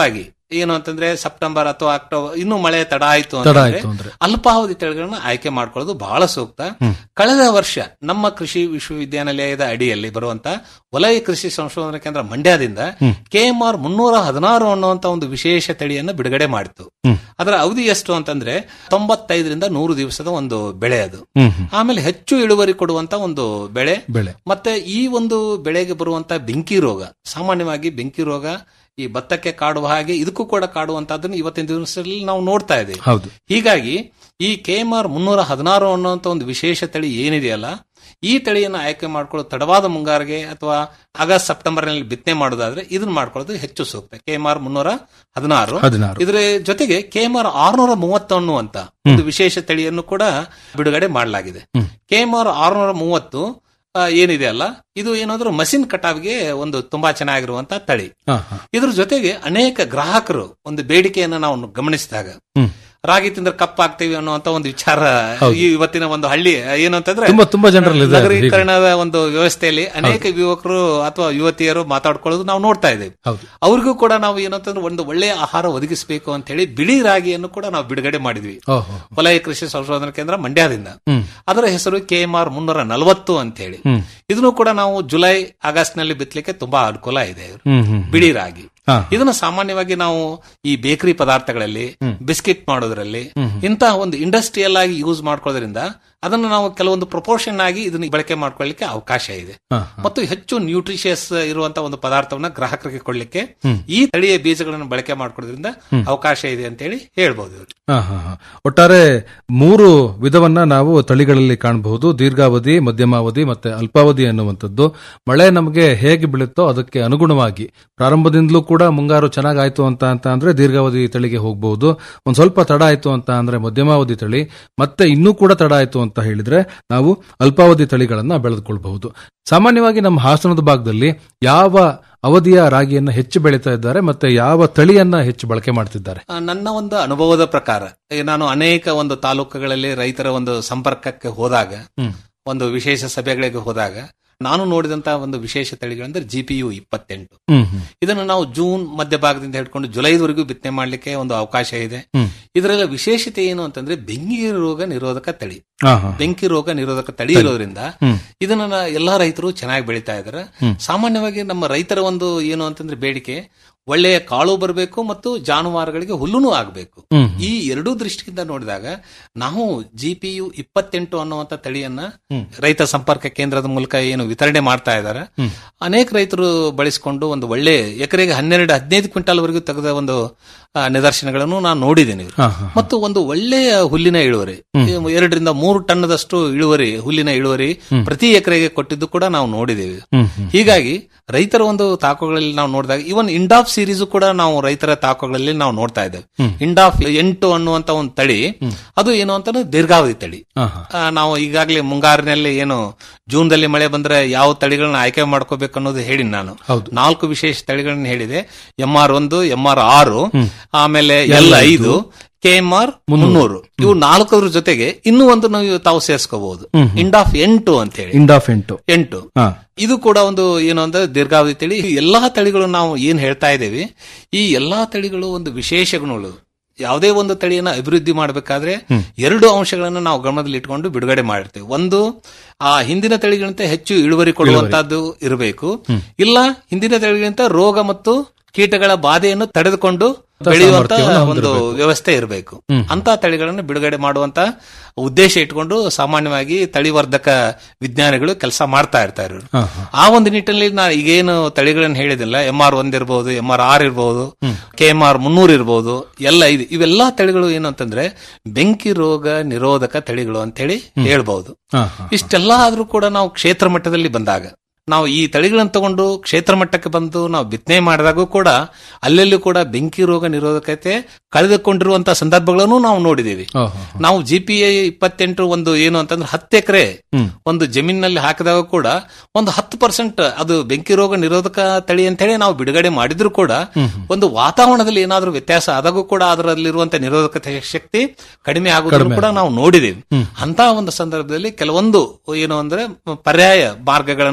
ಏನು ಅಂತಂದ್ರೆ ಸೆಪ್ಟೆಂಬರ್ ಅಥವಾ ಅಕ್ಟೋಬರ್ ಇನ್ನೂ ಮಳೆ ತಡ ಆಯ್ತು ತಡ ಅಂತಂದ್ರೆ ಆಯ್ತು ಅಂದ್ರೆ. ಅಲ್ಪಾವಧಿ ತಳಿಗಳನ್ನ ಆಯ್ಕೆ ಮಾಡ್ಕೊಳ್ಳೋದು ಬಹಳ ಸೂಕ್ತ ಕಳೆದ ವರ್ಷ ನಮ್ಮ ಕೃಷಿ ವಿಶ್ವವಿದ್ಯಾನಿಲಯದ ಅಡಿಯಲ್ಲಿ ಬರುವಂತ ವಲಯ ಕೃಷಿ ಸಂಶೋಧನಾ ಕೇಂದ್ರ ಮಂಡ್ಯದಿಂದ ಕೆಎಂಆರ್ ಮುನ್ನೂರ ಹದಿನಾರು ಅನ್ನುವಂತ ಒಂದು ವಿಶೇಷ ತಳಿಯನ್ನು ಬಿಡುಗಡೆ ಮಾಡಿತು ಅದರ ಅವಧಿ ಎಷ್ಟು ಅಂತಂದ್ರೆ ತೊಂಬತ್ತೈದರಿಂದ ನೂರು ದಿವಸದ ಒಂದು ಬೆಳೆ ಅದು ಹ್ಮ್, ಹ್ಮ್. ಆಮೇಲೆ ಹೆಚ್ಚು ಇಳುವರಿ ಕೊಡುವಂತ ಒಂದು ಬೆಳೆ ಬೆಳೆ ಮತ್ತೆ ಈ ಒಂದು ಬೆಳೆಗೆ ಬರುವಂತ ಬೆಂಕಿ ರೋಗ ಸಾಮಾನ್ಯವಾಗಿ ಬೆಂಕಿ ರೋಗ ಈ ಭತ್ತಕ್ಕೆ ಕಾಡುವ ಹಾಗೆ ಇದಕ್ಕೂ ಕೂಡ ಕಾಡುವಂತಹದ್ದನ್ನು ಇವತ್ತಿನ ದಿವಸದಲ್ಲಿ ನಾವು ನೋಡ್ತಾ ಇದ್ದೇವೆ ಹೌದು ಹೀಗಾಗಿ ಈ ಕೆಎಂಆರ್ ಮುನ್ನೂರ ಹದಿನಾರು ಅನ್ನುವಂತ ಒಂದು ವಿಶೇಷ ತಳಿ ಏನಿದೆಯಲ್ಲ ಈ ತಳಿಯನ್ನು ಆಯ್ಕೆ ಮಾಡ್ಕೊಳ್ಳೋ ತಡವಾದ ಮುಂಗಾರಿಗೆ ಅಥವಾ ಆಗಸ್ಟ್ ಸೆಪ್ಟೆಂಬರ್ ನಲ್ಲಿ ಬಿತ್ತನೆ ಮಾಡೋದಾದ್ರೆ ಇದನ್ನ ಮಾಡ್ಕೊಳ್ಳೋದು ಹೆಚ್ಚು ಸೂಕ್ತ ಕೆಎಂಆರ್ ಮುನ್ನೂರ ಹದಿನಾರು ಹದಿನಾರು. ಇದರ ಜೊತೆಗೆ ಕೆಎಂಆರ್ ಆರ್ನೂರ ಮೂವತ್ತು ಅನ್ನುವಂತ ಒಂದು ವಿಶೇಷ ತಳಿಯನ್ನು ಕೂಡ ಬಿಡುಗಡೆ ಮಾಡಲಾಗಿದೆ ಕೆಎಂಆರ್ ಆರ್ನೂರ ಮೂವತ್ತು ಆ, ಏನಿದೆ ಅಲ್ಲ ಇದು ಏನಾದ್ರೂ ಮಷಿನ್ ಕಟಾವ್ಗೆ ಒಂದು ತುಂಬಾ ಚೆನ್ನಾಗಿರುವಂತ ತಳಿ ಹಾ, ಹಾ. ಇದ್ರ ಜೊತೆಗೆ ಅನೇಕ ಗ್ರಾಹಕರು ಒಂದು ಬೇಡಿಕೆಯನ್ನು ನಾವು ಗಮನಿಸಿದಾಗ ಹ್ಮ್. ರಾಗಿ ತಿಂದ್ರೆ ಕಪ್ಪಾಗ್ತೀವಿ ಅನ್ನುವಂತ ಒಂದು ವಿಚಾರ ಈ ಇವತ್ತಿನ ಒಂದು ಹಳ್ಳಿ ಏನು ಅಂತಂದ್ರೆ ತುಂಬಾ- ತುಂಬಾ ಜನರಲ್ಲಿ ಇದೆ ಅದು ಹೀಗೆ. ನಗರೀಕರಣದ ಒಂದು ವ್ಯವಸ್ಥೆಯಲ್ಲಿ ಅನೇಕ ಯುವಕರು ಅಥವಾ ಯುವತಿಯರು ಮಾತಾಡ್ಕೊಳ್ಳೋದು ನಾವು ನೋಡ್ತಾ ಇದ್ದೇವೆ ಹೌದು ಅವ್ರಿಗೂ ಕೂಡ ನಾವು ಏನಂತಂದ್ರೆ ಒಂದು ಒಳ್ಳೆಯ ಆಹಾರ ಒದಗಿಸಬೇಕು ಅಂತ ಹೇಳಿ ಬಿಳಿ ರಾಗಿಯನ್ನು ಕೂಡ ನಾವು ಬಿಡುಗಡೆ ಮಾಡಿದ್ವಿ ಓಹೋ ವಲಯ ಕೃಷಿ ಸಂಶೋಧನಾ ಕೇಂದ್ರ ಮಂಡ್ಯದಿಂದ ಹ್ಮ್. ಅದರ ಹೆಸರು ಕೆ ಎಂ ಆರ್ ಮುನ್ನೂರ ನಲವತ್ತು ಅಂತ ಹೇಳಿ ಹ್ಮ್. ಇದನ್ನು ಕೂಡ ನಾವು ಜುಲೈ ಆಗಸ್ಟ್ ನಲ್ಲಿ ಬಿತ್ತಲಿಕ್ಕೆ ತುಂಬಾ ಅನುಕೂಲ ಇದೆ ಹ್ಮ್, ಹ್ಮ್. ಬಿಳಿ ರಾಗಿ ಹಾ. ಇದನ್ನು ಸಾಮಾನ್ಯವಾಗಿ ನಾವು ಈ ಬೇಕರಿ ಪದಾರ್ಥಗಳಲ್ಲಿ ಬಿಸ್ಕಿಟ್ ಮಾಡೋದ್ರಲ್ಲಿ ಇಂತಹ ಒಂದು ಇಂಡಸ್ಟ್ರಿಯಲ್ ಆಗಿ ಯೂಸ್ ಮಾಡ್ಕೊಳ್ಳೋದ್ರಿಂದ ಅದನ್ನು ನಾವು ಕೆಲವೊಂದು ಪ್ರಪೋರ್ಷನ್ ಆಗಿ ಇದನ್ನ ಬಳಕೆ ಮಾಡ್ಕೊಳ್ಳಿಕ್ಕೆ ಅವಕಾಶ ಇದೆ ಹಾ, ಮತ್ತು ಹೆಚ್ಚು ನ್ಯೂಟ್ರಿಷಿಯಸ್ ಇರುವಂತ ಒಂದು ಪದಾರ್ಥವನ್ನ ಗ್ರಾಹಕರಿಗೆ ಕೊಡ್ಲಿಕ್ಕೆ ಈ ತಳಿಯ ಬೀಜಗಳನ್ನು ಬಳಕೆ ಮಾಡ್ಕೊಳ್ಳೋದ್ರಿಂದ ಅವಕಾಶ ಇದೆ ಅಂತ ಹೇಳಿ ಹೇಳ್ಬೋದು ಇವ್ರು. ಹಾ, ಹಾ, ಹಾ. ಒಟ್ಟಾರೆ ಮೂರು ವಿಧವನ್ನ ನಾವು ತಳಿಗಳಲ್ಲಿ ಕಾಣಬಹುದು ದೀರ್ಘಾವಧಿ ಮಧ್ಯಮಾವಧಿ ಮತ್ತೆ ಅಲ್ಪಾವಧಿ ಅನ್ನುವಂಥದ್ದು ಮಳೆ ನಮಗೆ ಹೇಗೆ ಬೀಳುತ್ತೋ ಅದಕ್ಕೆ ಅನುಗುಣವಾಗಿ ಪ್ರಾರಂಭದಿಂದಲೂ ಕೂಡ ಮುಂಗಾರು ಚೆನ್ನಾಗಾಯ್ತು ಅಂತ ಅಂತ ಅಂದ್ರೆ ದೀರ್ಘಾವಧಿ ತಳಿಗೆ ಹೋಗಬಹುದು ಒಂದ್ ಸ್ವಲ್ಪ ತಡ ಆಯ್ತು ಅಂತ ಅಂದ್ರೆ ಮಧ್ಯಮಾವಧಿ ತಳಿ ಮತ್ತೆ ಇನ್ನೂ ಕೂಡ ತಡ ಆಯ್ತು ಅಂತ ಹೇಳಿದ್ರೆ ನಾವು ಅಲ್ಪಾವಧಿ ತಳಿಗಳನ್ನ ಬೆಳೆದುಕೊಳ್ಬಹುದು ಸಾಮಾನ್ಯವಾಗಿ ನಮ್ಮ ಹಾಸನದ ಭಾಗದಲ್ಲಿ ಯಾವ ಅವಧಿಯ ರಾಗಿಯನ್ನ ಹೆಚ್ಚು ಬೆಳೀತಾ ಇದ್ದಾರೆ ಮತ್ತೆ ಯಾವ ತಳಿಯನ್ನ ಹೆಚ್ಚು ಬಳಕೆ ಮಾಡ್ತಿದ್ದಾರೆ ಆ, ನನ್ನ ಒಂದು ಅನುಭವದ ಪ್ರಕಾರ ಈ ನಾನು ಅನೇಕ ಒಂದು ತಾಲೂಕುಗಳಲ್ಲಿ ರೈತರ ಒಂದು ಸಂಪರ್ಕಕ್ಕೆ ಹೋದಾಗ ಹ್ಮ್. ಒಂದು ವಿಶೇಷ ಸಭೆಗಳಿಗೆ ಹೋದಾಗ ನಾನು ನೋಡಿದಂತ ಒಂದು ವಿಶೇಷ ತಳಿಗಳಂದ್ರೆ ಜಿಪಿಯು ಇಪ್ಪತ್ತೆಂಟು ಹ್ಮ್ ಹ್ಮ್ ಇದನ್ನು ನಾವು ಜೂನ್ ಮಧ್ಯಭಾಗದಿಂದ ಹಿಡ್ಕೊಂಡು ಜುಲೈವರೆಗೂ ಬಿತ್ತನೆ ಮಾಡ್ಲಿಕ್ಕೆ ಒಂದು ಅವಕಾಶ ಇದೆ ಹ್ಮ್. ಇದರ ವಿಶೇಷತೆ ಏನು ಅಂತಂದ್ರೆ ಬೆಂಕಿ ರೋಗ ನಿರೋಧಕ ತಳಿ ಹಾ, ಹಾ. ಬೆಂಕಿ ರೋಗ ನಿರೋಧಕ ತಳಿ ಇರೋದ್ರಿಂದ ಹ್ಮ್. ಇದನ್ನ ನ- ಎಲ್ಲಾ ರೈತರು ಚೆನ್ನಾಗಿ ಬೆಳೀತಾ ಇದ್ದಾರೆ ಸಾಮಾನ್ಯವಾಗಿ ನಮ್ಮ ರೈತರ ಒಂದು ಏನು ಅಂತಂದ್ರೆ ಬೇಡಿಕೆ ಒಳ್ಳೆಯ ಕಾಳು ಬರಬೇಕು ಮತ್ತು ಜಾನುವಾರುಗಳಿಗೆ ಹುಲ್ಲುನೂ ಆಗಬೇಕು ಹ್ಮ್. ಈ ಎರಡೂ ದೃಷ್ಟಿಯಿಂದ ನೋಡಿದಾಗ ನಾವು ಜಿಪಿಯು ಇಪ್ಪತ್ತೆಂಟು ಅನ್ನುವಂತ ತಳಿಯನ್ನ ರೈತ ಸಂಪರ್ಕ ಕೇಂದ್ರದ ಮೂಲಕ ಏನು ವಿತರಣೆ ಮಾಡ್ತಾ ಇದ್ದಾರೆ ಅನೇಕ ರೈತರು ಬಳಸಿಕೊಂಡು ಒಂದು ಒಳ್ಳೆ ಎಕರೆಗೆ ಹನ್ನೆರಡು ಹದಿನೈದು ಕ್ವಿಂಟಾಲ್ ವರೆಗೂ ತೆಗೆದ ಒಂದು ಆ, ನಿದರ್ಶನಗಳನ್ನು ನಾನು ನೋಡಿದ್ದೇನೆ ಇವ್ರು. ಹಾ, ಹಾ. ಮತ್ತು ಒಂದು ಒಳ್ಳೆಯ ಹುಲ್ಲಿನ ಇಳುವರಿ ಎರಡರಿಂದ ಮೂರು ಟನ್ನದಷ್ಟು ಇಳುವರಿ ಹುಲ್ಲಿನ ಇಳುವರಿ ಪ್ರತಿ ಎಕರೆಗೆ ಕೊಟ್ಟಿದ್ದು ಕೂಡ ನಾವು ನೋಡಿದ್ದೇವೆ ಹ್ಮ್, ಹ್ಮ್. ಹೀಗಾಗಿ ರೈತರ ಒಂದು ತಾಕುಗಳಲ್ಲಿ ನಾವು ನೋಡಿದಾಗ ಇವನ್ ಇಂಡಾಫ್ ಸೀರೀಸ್ ಕೂಡ ನಾವು ರೈತರ ತಾಕುಗಳಲ್ಲಿ ನಾವು ನೋಡ್ತಾ ಇದ್ದೇವೆ ಇಂಡಾಫ್ ಎಂಟು ಅನ್ನುವಂತ ಒಂದು ತಳಿ ಅದು ಏನು ಅಂತಂದ್ರೆ ದೀರ್ಘಾವಧಿ ತಳಿ ಹಾ, ಹಾ. ಆ, ನಾವು ಈಗಾಗಲೇ ಮುಂಗಾರಿನಲ್ಲಿ ಏನು ಜೂನ್ದಲ್ಲಿ ಮಳೆ ಬಂದ್ರೆ ಯಾವ ತಳಿಗಳನ್ನ ಆಯ್ಕೆ ಮಾಡ್ಕೋಬೇಕು ಅನ್ನೋದು ಹೇಳಿ ನಾನು ಹೌದು. ನಾಲ್ಕು ವಿಶೇಷ ತಳಿಗಳನ್ನ ಹೇಳಿದೆ ಎಂ ಆರ್ ಒಂದು ಎಂ ಆರ್ ಆರು ಆಮೇಲೆ ಎಲ್ ಐದು ಕೆ ಎಂ ಆರ್ ಮುನ್ನೂರು ಇವು ನಾಲ್ಕರ ಜೊತೆಗೆ ಇನ್ನೂ ಒಂದು ನಾವು ತಾವು ಸೇರಿಸ್ಕೋಬಹುದು ಇಂಡಾಫ್ ಎಂಟು ಅಂತ ಹೇಳಿ ಇಂಡ್ ಆಫ್ ಎಂಟು ಎಂಟು ಹಾ. ಇದು ಕೂಡ ಒಂದು ಏನು ಅಂದ್ರೆ ದೀರ್ಘಾವಧಿ ತಳಿ ಈ ಎಲ್ಲಾ ತಳಿಗಳು ನಾವು ಏನ್ ಹೇಳ್ತಾ ಇದ್ದೇವೆ ಈ ಎಲ್ಲಾ ತಳಿಗಳು ಒಂದು ವಿಶೇಷ ಗುಣಗಳು ಯಾವುದೇ ಒಂದು ತಳಿಯನ್ನ ಅಭಿವೃದ್ಧಿ ಮಾಡಬೇಕಾದ್ರೆ ಎರಡು ಅಂಶಗಳನ್ನು ನಾವು ಗಮನದಲ್ಲಿ ಇಟ್ಕೊಂಡು ಬಿಡುಗಡೆ ಮಾಡಿರ್ತೇವೆ ಒಂದು ಆ ಹಿಂದಿನ ತಳಿಗಿಂತ ಹೆಚ್ಚು ಇಳುವರಿ ಕೊಡುವಂತಹದ್ದು ಇರಬೇಕು ಇಲ್ಲ ಹಿಂದಿನ ತಳಿಗಿಂತ ರೋಗ ಮತ್ತು ಕೀಟಗಳ ಬಾಧೆಯನ್ನು ತಡೆದುಕೊಂಡು ಬೆಳೆಯುವಂತ ಸಾಮರ್ಥ್ಯವನ್ನು ಒಂದು ಹೊಂದಿರಬೇಕು. ವ್ಯವಸ್ಥೆ ಇರಬೇಕು ಅಂತ ತಳಿಗಳನ್ನು ಬಿಡುಗಡೆ ಮಾಡುವಂತ ಉದ್ದೇಶ ಇಟ್ಕೊಂಡು ಸಾಮಾನ್ಯವಾಗಿ ತಳಿವರ್ಧಕ ವಿಜ್ಞಾನಿಗಳು ಕೆಲಸ ಮಾಡ್ತಾ ಇರ್ತಾರೆ ಇವ್ರು. ಹಾ, ಹಾ. ಆ ಒಂದು ನಿಟ್ಟಿನಲ್ಲಿ ನಾ ಈಗೇನು ತಳಿಗಳನ್ನು ಹೇಳಿದಿಲ್ಲ ಎಂ ಆರ್ ಒಂದ್ ಇರಬಹುದು ಎಂ ಆರ್ ಆರ್ ಇರಬಹುದು ಕೆ ಎಂ ಆರ್ ಮುನ್ನೂರ್ ಇರಬಹುದು ಎಲ್ಲ ಇದು ಇವೆಲ್ಲಾ ತಳಿಗಳು ಏನು ಅಂತಂದ್ರೆ ಬೆಂಕಿ ರೋಗ ನಿರೋಧಕ ತಳಿಗಳು ಅಂತ ಹೇಳಿ ಹೇಳ್ಬಹುದು ಹಾ, ಹಾ. ಇಷ್ಟೆಲ್ಲ ಆದ್ರೂ ಕೂಡ ನಾವು ಕ್ಷೇತ್ರ ಮಟ್ಟದಲ್ಲಿ ಬಂದಾಗ ನಾವು ಈ ತಳಿಗಳನ್ನು ತಗೊಂಡು ಕ್ಷೇತ್ರ ಮಟ್ಟಕ್ಕೆ ಬಂದು ನಾವು ಬಿತ್ತನೆ ಮಾಡಿದಾಗೂ ಕೂಡ ಅಲ್ಲೆಲ್ಲೂ ಕೂಡ ಬೆಂಕಿ ರೋಗ ನಿರೋಧಕತೆ ಕಳೆದುಕೊಂಡಿರುವಂತಹ ಸಂದರ್ಭಗಳನ್ನು ನಾವು ನೋಡಿದ್ದೀವಿ ಓ, ಹೋ, ಹೋ. ನಾವು ಜಿ ಪಿ ಐ ಇಪ್ಪತ್ತೆಂಟು ಒಂದು ಏನು ಅಂತಂದ್ರೆ ಹತ್ತು ಎಕರೆ ಒಂದು ಜಮೀನಿನಲ್ಲಿ ಹಾಕಿದಾಗ ಕೂಡ ಒಂದು ಹತ್ತು ಪರ್ಸೆಂಟ್ ಅದು ಬೆಂಕಿ ರೋಗ ನಿರೋಧಕ ತಳಿ ಅಂತ ಹೇಳಿ ನಾವು ಬಿಡುಗಡೆ ಮಾಡಿದ್ರು ಕೂಡ ಒಂದು ವಾತಾವರಣದಲ್ಲಿ ಏನಾದ್ರೂ ವ್ಯತ್ಯಾಸ ಆದಾಗೂ ಕೂಡ ಅದರಲ್ಲಿರುವಂತಹ ನಿರೋಧಕ ಶಕ್ತಿ ಕಡಿಮೆ ಆಗುವುದನ್ನು ಕೂಡ ನಾವು ನೋಡಿದ್ದೇವೆ ಅಂತ ಒಂದು ಸಂದರ್ಭದಲ್ಲಿ ಕೆಲವೊಂದು ಏನು ಅಂದ್ರೆ ಪರ್ಯಾಯ ಮಾರ್ಗಗಳನ್ನು ಅನುಸರಿಸಿ